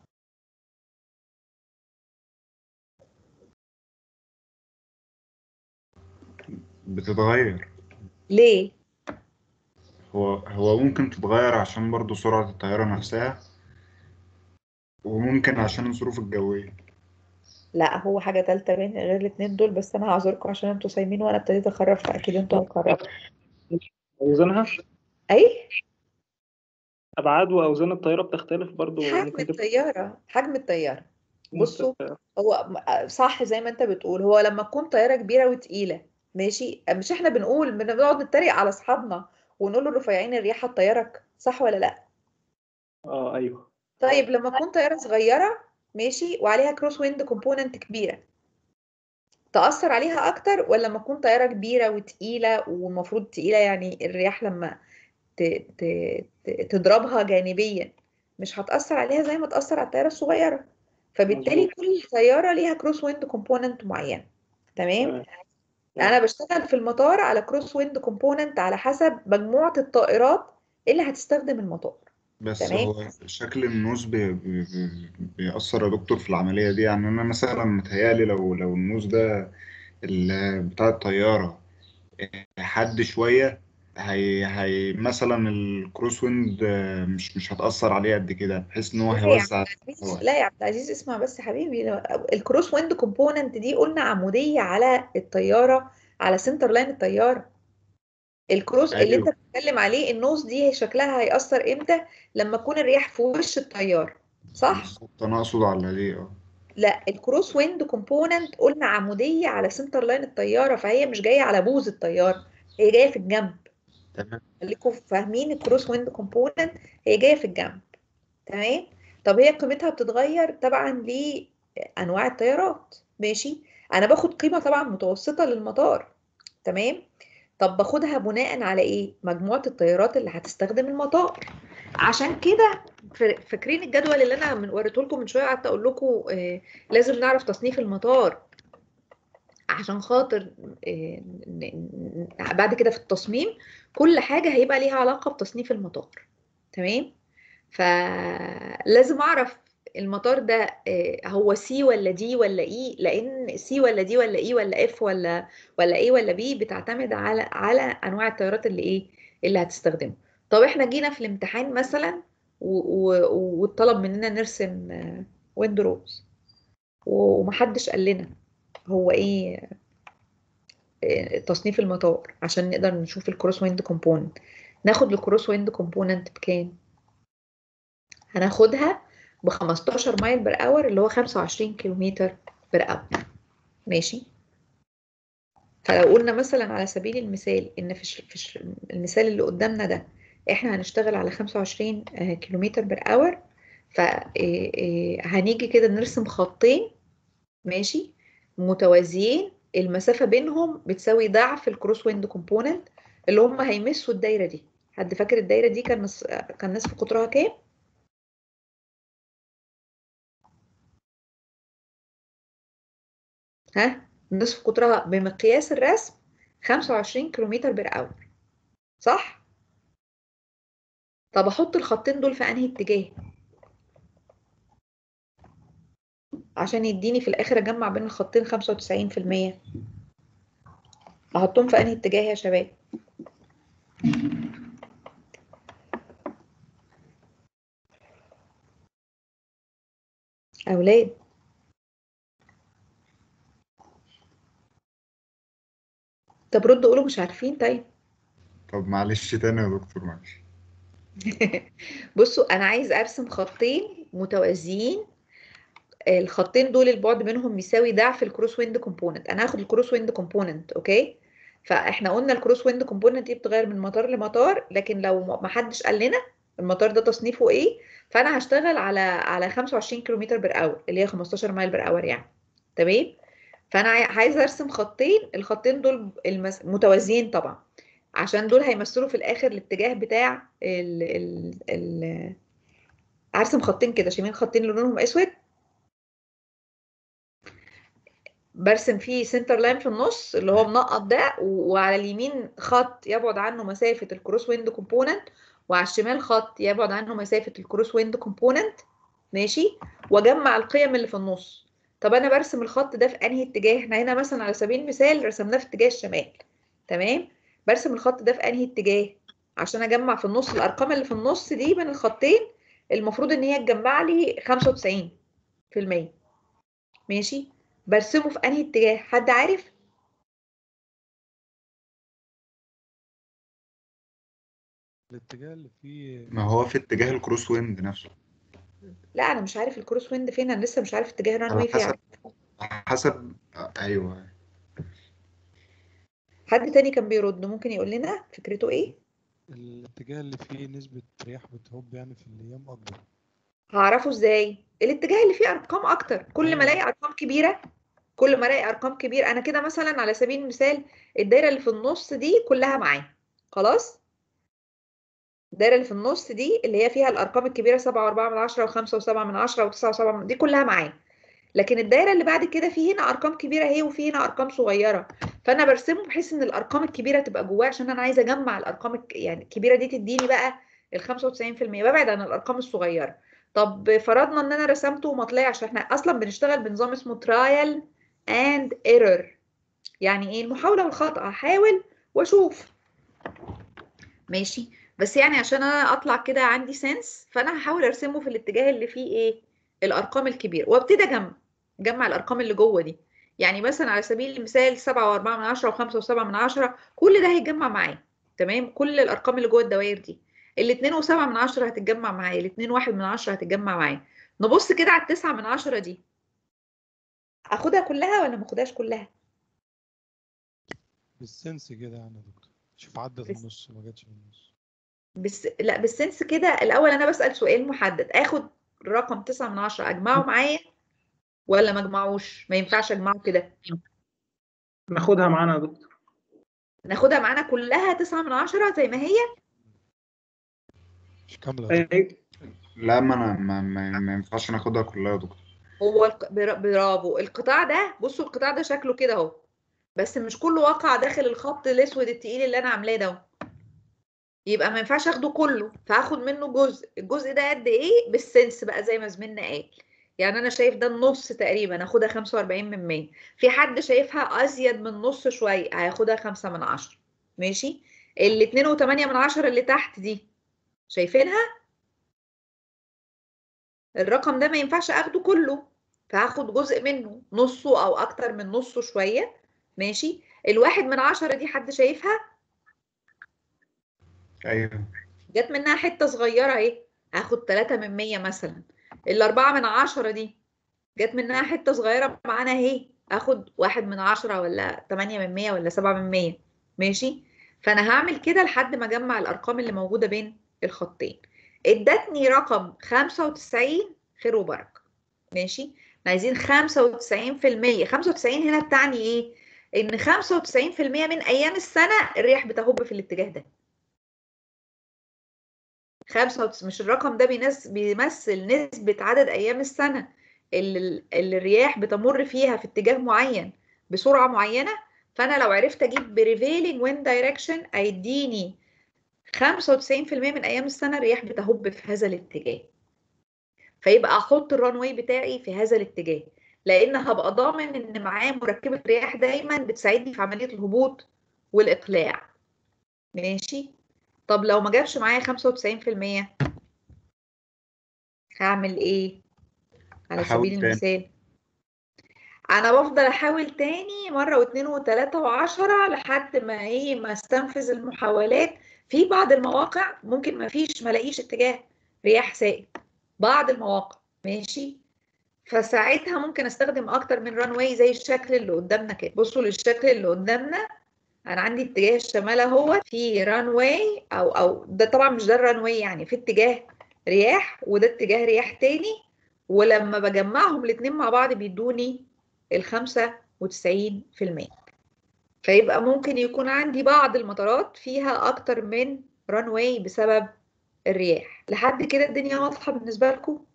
بتتغير ليه هو هو ممكن تتغير عشان برضو سرعة الطيارة نفسها وممكن عشان الظروف الجوية لا هو حاجة تالتة بين غير الاتنين دول بس أنا هعذركم عشان انتوا صايمين وأنا ابتديت أخرف فأكيد انتوا هتخرفوا أوزانها أي أبعاد وأوزان الطيارة بتختلف برضو حجم ممكن تبقى الطيارة حجم الطيارة بصوا الطيارة. هو م- صح زي ما انت بتقول هو لما تكون طيارة كبيرة وتقيلة ماشي مش احنا بنقول بنقعد نتريق على أصحابنا ونقول له رفيعين الريحة طيارك صح ولا لأ اه أيوه طيب لما تكون طيارة صغيرة ماشي وعليها كروس ويند كومبوننت كبيره تأثر عليها اكتر ولا لما تكون طياره كبيره وتقيله والمفروض تقيله يعني الرياح لما ت... ت... ت- تضربها جانبيا مش هتأثر عليها زي ما تأثر على الطياره الصغيره فبالتالي مظبوط. كل طياره ليها كروس ويند كومبوننت معين تمام تمام. انا بشتغل في المطار على كروس ويند كومبوننت على حسب مجموعه الطائرات اللي هتستخدم المطار بس تمام. هو شكل النوز بي بي بي بيأثر يا دكتور في العملية دي يعني أنا مثلا متهيألي لو لو النوز ده ال- بتاع الطيارة حد شوية هي هي مثلا الكروس ويند آه، مش مش هتأثر عليه قد كده بحيث إن هو لا يا هيوزع عبد العزيز الهواء. لا يا عبد العزيز اسمع بس يا حبيبي الكروس ويند كومبوننت دي قلنا عموديه على الطياره على سنتر لاين الطياره الكروس اللي انت أيوه بتتكلم عليه النوز دي شكلها هيأثر امتى لما تكون الرياح في وش الطيار صح بالظبط أنا أقصد على دي أه لا الكروس ويند كومبوننت قلنا عموديه على سنتر لاين الطياره فهي مش جايه على بوز الطياره هي جايه في الجنب تمام خليكم فاهمين الكروس ويند كومبوننت هي جايه في الجنب تمام طب هي قيمتها بتتغير طبعا لانواع الطيارات ماشي انا باخد قيمه طبعا متوسطه للمطار تمام طب باخدها بناء على ايه مجموعه الطيارات اللي هتستخدم المطار عشان كده ف- فاكرين الجدول اللي انا من وريته لكم من شويه قعدت اقول لكم آه لازم نعرف تصنيف المطار عشان خاطر آه، ن- ن- بعد كده في التصميم كل حاجة هيبقى ليها علاقة بتصنيف المطار تمام فلازم اعرف المطار ده آه، هو سي ولا دي ولا اي لان سي ولا دي ولا اي ولا اف ولا ولا ايه ولا بي بتعتمد على على انواع الطيارات اللي ايه اللي هتستخدمه طب احنا جينا في الامتحان مثلا و- و- واتطلب مننا نرسم ويند روز ومحدش قال لنا هو ايه آه، تصنيف المطار عشان نقدر نشوف الكروس ويند كومبوننت ناخد الكروس ويند كومبوننت بكام هناخدها ب 15 مايل بر اور اللي هو 25 كيلومتر بر اور ماشي فلو قلنا مثلا على سبيل المثال ان في, ش... في ش... المثال اللي قدامنا ده احنا هنشتغل على 25 آه، كيلومتر بر اور فهنيجي كده نرسم خطين ماشي متوازيين المسافة بينهم بتساوي ضعف الكروس ويند كومبوننت اللي هم هيمسوا الدايرة دي حد فاكر الدايرة دي كان نص... كان نصف قطرها كام؟ ها نصف قطرها بمقياس الرسم 25 كيلومتر بر اور صح؟ طب احط الخطين دول في انهي اتجاه؟ عشان يديني في الاخر اجمع بين الخطين 95% احطهم في انهي اتجاه يا شباب؟ اولاد طب ردوا قولوا مش عارفين طيب طب معلش تاني يا دكتور معلش بصوا انا عايز ارسم خطين متوازيين الخطين دول البعد بينهم يساوي ضعف الكروس ويند كومبوننت انا هاخد الكروس ويند كومبوننت اوكي فاحنا قلنا الكروس ويند كومبوننت دي بتتغير من مطار لمطار لكن لو ما حدش قال لنا المطار ده تصنيفه ايه فانا هشتغل على على 25 كيلومتر بر اور اللي هي 15 مايل بر اور يعني تمام فانا عاي- عايزه ارسم خطين الخطين دول المس... متوازيين طبعا عشان دول هيمثلوا في الاخر الاتجاه بتاع ال ال ال هرسم خطين كده شايفين خطين اللي لونهم اسود برسم فيه سنتر لاين في النص اللي هو منقط ده و- وعلى اليمين خط يبعد عنه مسافة الكروس ويند كومبوننت وعلى الشمال خط يبعد عنه مسافة الكروس ويند كومبوننت ماشي واجمع القيم اللي في النص طب انا برسم الخط ده في انهي اتجاه احنا هنا مثلا على سبيل المثال رسمناه في اتجاه الشمال تمام برسم الخط ده في انهي اتجاه عشان اجمع في النص الارقام اللي في النص دي بين الخطين المفروض ان هي تجمع لي 95% ماشي برسمه في انهي اتجاه حد عارف الاتجاه اللي فيه ما هو في اتجاه الكروس ويند نفسه لا انا مش عارف الكروس ويند فين انا لسه مش عارف اتجاه الران على واي فين حسب حسب آه، ايوه حد تاني كان بيرد ممكن يقول لنا فكرته ايه الاتجاه اللي فيه نسبة رياح بتهب يعني في الأيام أكبر هعرفه ازاي الاتجاه اللي فيه ارقام اكتر كل ما أيوة. الاقي ارقام كبيره كل ما الاقي ارقام كبيره انا كده مثلا على سبيل المثال الدايره اللي في النص دي كلها معايا خلاص الدايره اللي في النص دي اللي هي فيها الارقام الكبيره 7 و4 من 10 و5 و7 من 10 و9 و7 من دي كلها معايا لكن الدايره اللي بعد كده في هنا ارقام كبيره اهي وفي هنا ارقام صغيره فانا برسمه بحيث ان الارقام الكبيره تبقى جواه عشان انا عايزه اجمع الارقام الك... يعني الكبيره دي تديني بقى ال 95% ببعد عن الارقام الصغيره طب فرضنا ان انا رسمته وما طلعش عشان احنا اصلا بنشتغل بنظام اسمه ترايل اند ايرور يعني ايه المحاوله والخطا هحاول واشوف ماشي بس يعني عشان انا اطلع كده عندي سنس فانا هحاول ارسمه في الاتجاه اللي فيه ايه الارقام الكبيره وابتدي اجمع اجمع الارقام اللي جوه دي يعني مثلا على سبيل المثال 7 و4 من 10 و5 و7 من 10 كل ده هيتجمع معايا تمام كل الارقام اللي جوه الدوائر دي الاتنين وسبعة من عشرة هتتجمع معايا الاتنين واحد من عشرة هتتجمع معايا نبص كده على التسعة من عشرة دي اخدها كلها ولا ما اخدهاش كلها بالسنس كده يعني يا دكتور شوف عدت بس- النص ما جاتش في النص بس لا بالسنس كده الاول انا بسأل سؤال محدد اخد رقم تسعة من عشرة اجمعه معايا ولا ما اجمعوش ما ينفعش اجمعه كده ناخدها معانا يا دكتور ناخدها معانا كلها تسعة من عشرة زي ما هي مش كاملة يا دكتور. أي- لا ما انا ما, ما, ما ينفعش ناخدها كلها يا دكتور هو الق... برا- برافو القطاع ده بصوا القطاع ده شكله كده اهو بس مش كله واقع داخل الخط الاسود التقيل اللي انا عاملاه ده يبقى ما ينفعش اخده كله فهاخد منه جزء الجزء ده قد ايه بالسنس بقى زي ما زميلنا قال يعني انا شايف ده النص تقريبا هاخدها 45 من 100 في حد شايفها ازيد من نص شويه هياخدها 5 من 10 ماشي ال 2 و8 من 10 اللي تحت دي شايفينها الرقم ده ما ينفعش اخده كله فهاخد جزء منه نصه او اكتر من نصه شويه ماشي الواحد من عشرة دي حد شايفها ايوه جت منها حتة صغيرة اهي هاخد تلاتة من مية مثلا الأربعة من عشرة دي جت منها حتة صغيرة معانا اهي اخد واحد من عشرة ولا تمانية من مية ولا سبعة من مية ماشي فأنا هعمل كده لحد ما أجمع الأرقام اللي موجودة بين الخطين ادتني رقم خمسة وتسعين خير وبركة ماشي احنا عايزين خمسة وتسعين في المية خمسة وتسعين هنا بتعني ايه؟ إن خمسة وتسعين في المية من أيام السنة الرياح بتهب في الاتجاه ده خمسة وتس... مش الرقم ده بينس... بيمثل نسبة عدد أيام السنة اللي, اللي الرياح بتمر فيها في اتجاه معين بسرعة معينة فأنا لو عرفت أجيب بريفيلينج وين دايركشن هيديني 95% من أيام السنة الرياح بتهب في هذا الاتجاه فيبقى أحط الران واي بتاعي في هذا الاتجاه لأن هبقى ضامن إن معاه مركبة رياح دايما بتساعدني في عملية الهبوط والإقلاع ماشي طب لو ما جابش معايا 95% هعمل ايه على أحاول سبيل تاني. المثال انا بفضل احاول تاني مره واثنين وثلاثه وعشرة لحد ما ايه ما استنفذ المحاولات في بعض المواقع ممكن ما فيش ما الاقيش اتجاه رياح سائد بعض المواقع ماشي فساعتها ممكن استخدم اكتر من ران واي زي الشكل اللي قدامنا كده بصوا للشكل اللي قدامنا انا عندي اتجاه الشمال اهو في ران واي او او ده طبعا مش ده الران واي يعني في اتجاه رياح وده اتجاه رياح تاني ولما بجمعهم الاتنين مع بعض بيدوني الخمسة وتسعين في المية فيبقى ممكن يكون عندي بعض المطارات فيها أكتر من ران واي بسبب الرياح لحد كده الدنيا واضحة بالنسبة لكم؟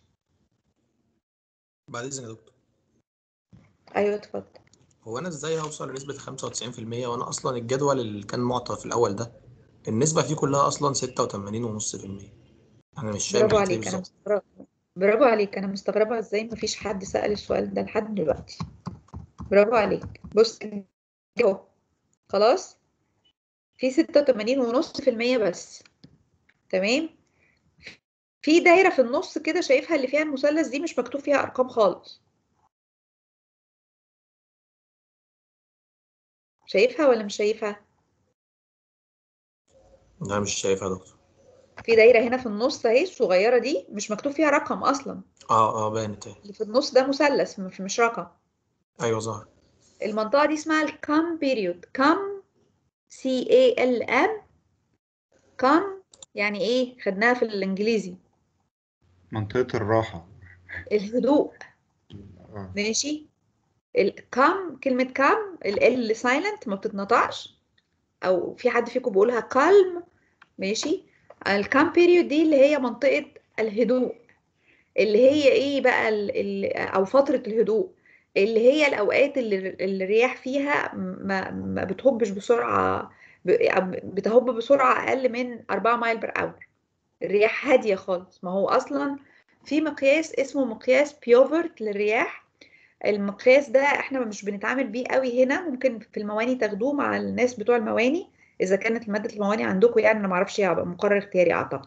بعد اذنك يا دكتور أيوة اتفضل هو انا ازاي هوصل لنسبة 95% وانا اصلا الجدول اللي كان معطى في الاول ده النسبة فيه كلها اصلا 86.5% انا مش فاهم برافو حكاية ايه عليك أنا بالظبط مستغربة برافو عليك أنا مستغربة إزاي مفيش حد سأل السؤال ده لحد دلوقتي برافو عليك بص اهو خلاص في ستة وتمانين ونص في المية بس تمام في دايرة في النص كده شايفها اللي فيها المثلث دي مش مكتوب فيها أرقام خالص شايفها ولا مش شايفها لا مش شايفها يا دكتور في دايرة هنا في النص اهي الصغيرة دي مش مكتوب فيها رقم أصلا اه اه بانت اهي اللي في النص ده مثلث مش مش رقم ايوه ظهر المنطقة دي اسمها الكام بيريود كام سي اي ال ام كام يعني ايه خدناها في الانجليزي منطقة الراحة الهدوء اه ماشي الكام كلمة كام ال سايلنت ما بتتنطقش او في حد فيكم بيقولها كالم ماشي الكام بيريود دي اللي هي منطقة الهدوء اللي هي ايه بقى ال ال او فترة الهدوء اللي هي الاوقات اللي اللي الرياح فيها ما ما بتهبش بسرعة ب- أو بتهب بسرعة اقل من 4 مايل بر اور الرياح هادية خالص ما هو اصلا في مقياس اسمه مقياس بيوفرت للرياح المقياس ده احنا مش بنتعامل بيه قوي هنا ممكن في المواني تاخدوه مع الناس بتوع المواني اذا كانت ماده المواني عندكم يعني انا ما اعرفش هيبقى مقرر اختياري اعتقد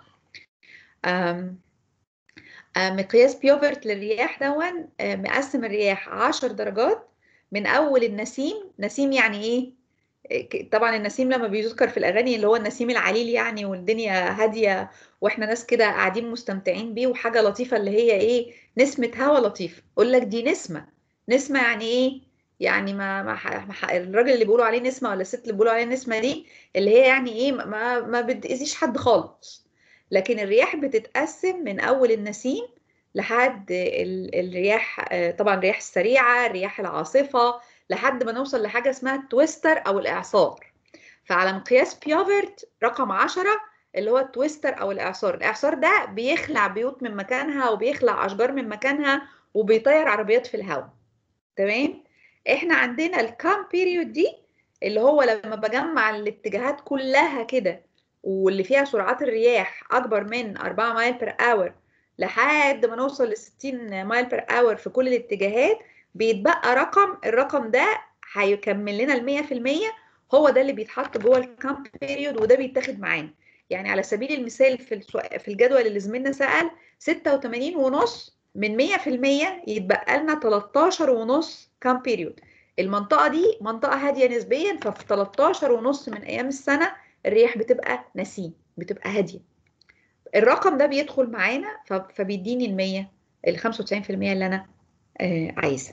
أم أم مقياس بيوفرت للرياح دون أم، مقسم الرياح 10 درجات من اول النسيم نسيم يعني ايه ك- طبعا النسيم لما بيذكر في الاغاني اللي هو النسيم العليل يعني والدنيا هاديه واحنا ناس كده قاعدين مستمتعين بيه وحاجه لطيفه اللي هي ايه نسمه هوا لطيف اقول لك دي نسمه نسمه يعني ايه يعني ما, ما, ح- ما ح- الراجل اللي بيقولوا عليه نسمه ولا الست اللي بيقولوا عليه نسمه دي اللي هي يعني ايه ما ما بتاذيش حد خالص لكن الرياح بتتقسم من اول النسيم لحد ال- الرياح آه، طبعا الرياح السريعه الرياح العاصفه لحد ما نوصل لحاجه اسمها التويستر او الاعصار فعلى مقياس بيوفرت رقم 10 اللي هو التويستر او الاعصار الاعصار ده بيخلع بيوت من مكانها وبيخلع اشجار من مكانها وبيطير عربيات في الهواء تمام احنا عندنا الكام بيريود دي اللي هو لما بجمع الاتجاهات كلها كده واللي فيها سرعات الرياح اكبر من 4 مايل بير اور لحد ما نوصل ل 60 مايل بير اور في كل الاتجاهات بيتبقى رقم الرقم ده هيكمل لنا ال 100% هو ده اللي بيتحط جوه الكام بيريود وده بيتاخد معانا يعني على سبيل المثال في السو- في الجدول اللي زميلنا سأل 86 ونص من 100% يتبقى لنا 13 ونص كام بيريود المنطقة دي منطقة هادية نسبيا ففي 13 ونص من أيام السنة الرياح بتبقى نسيم بتبقى هادية الرقم ده بيدخل معانا ف- فبيديني المية ال 95% اللي أنا آه عايزها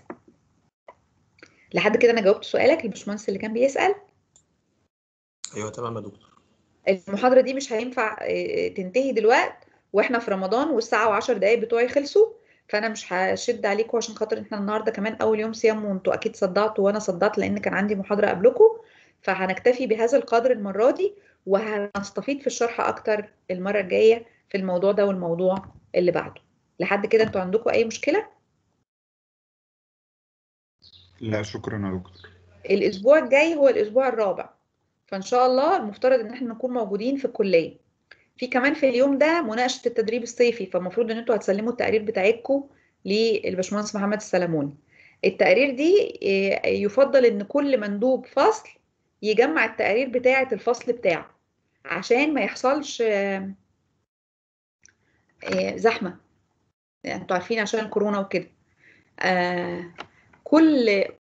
لحد كده أنا جاوبت سؤالك الباشمهندس اللي كان بيسأل ايوه تمام يا دكتور المحاضرة دي مش هينفع آه، تنتهي دلوقت واحنا في رمضان والساعة وعشر دقايق بتوعي خلصوا فانا مش هشد عليكم عشان خاطر احنا النهارده كمان اول يوم صيام وانتوا اكيد صدعتوا وانا صدعت لان كان عندي محاضرة قبلكم فهنكتفي بهذا القدر المرة دي وهنستفيد في الشرح اكتر المرة الجاية في الموضوع ده والموضوع اللي بعده لحد كده انتوا عندكم اي مشكلة لا شكرا يا دكتور الاسبوع الجاي هو الاسبوع الرابع فان شاء الله المفترض ان احنا نكون موجودين في الكليه في كمان في اليوم ده مناقشه التدريب الصيفي فالمفروض ان انتوا هتسلموا التقرير بتاعتكم للباشمهندس محمد السلموني التقرير دي آه، يفضل ان كل مندوب فصل يجمع التقارير بتاعه الفصل بتاعه عشان ما يحصلش آه، آه، زحمه يعني انتوا عارفين عشان الكورونا وكده آه، كل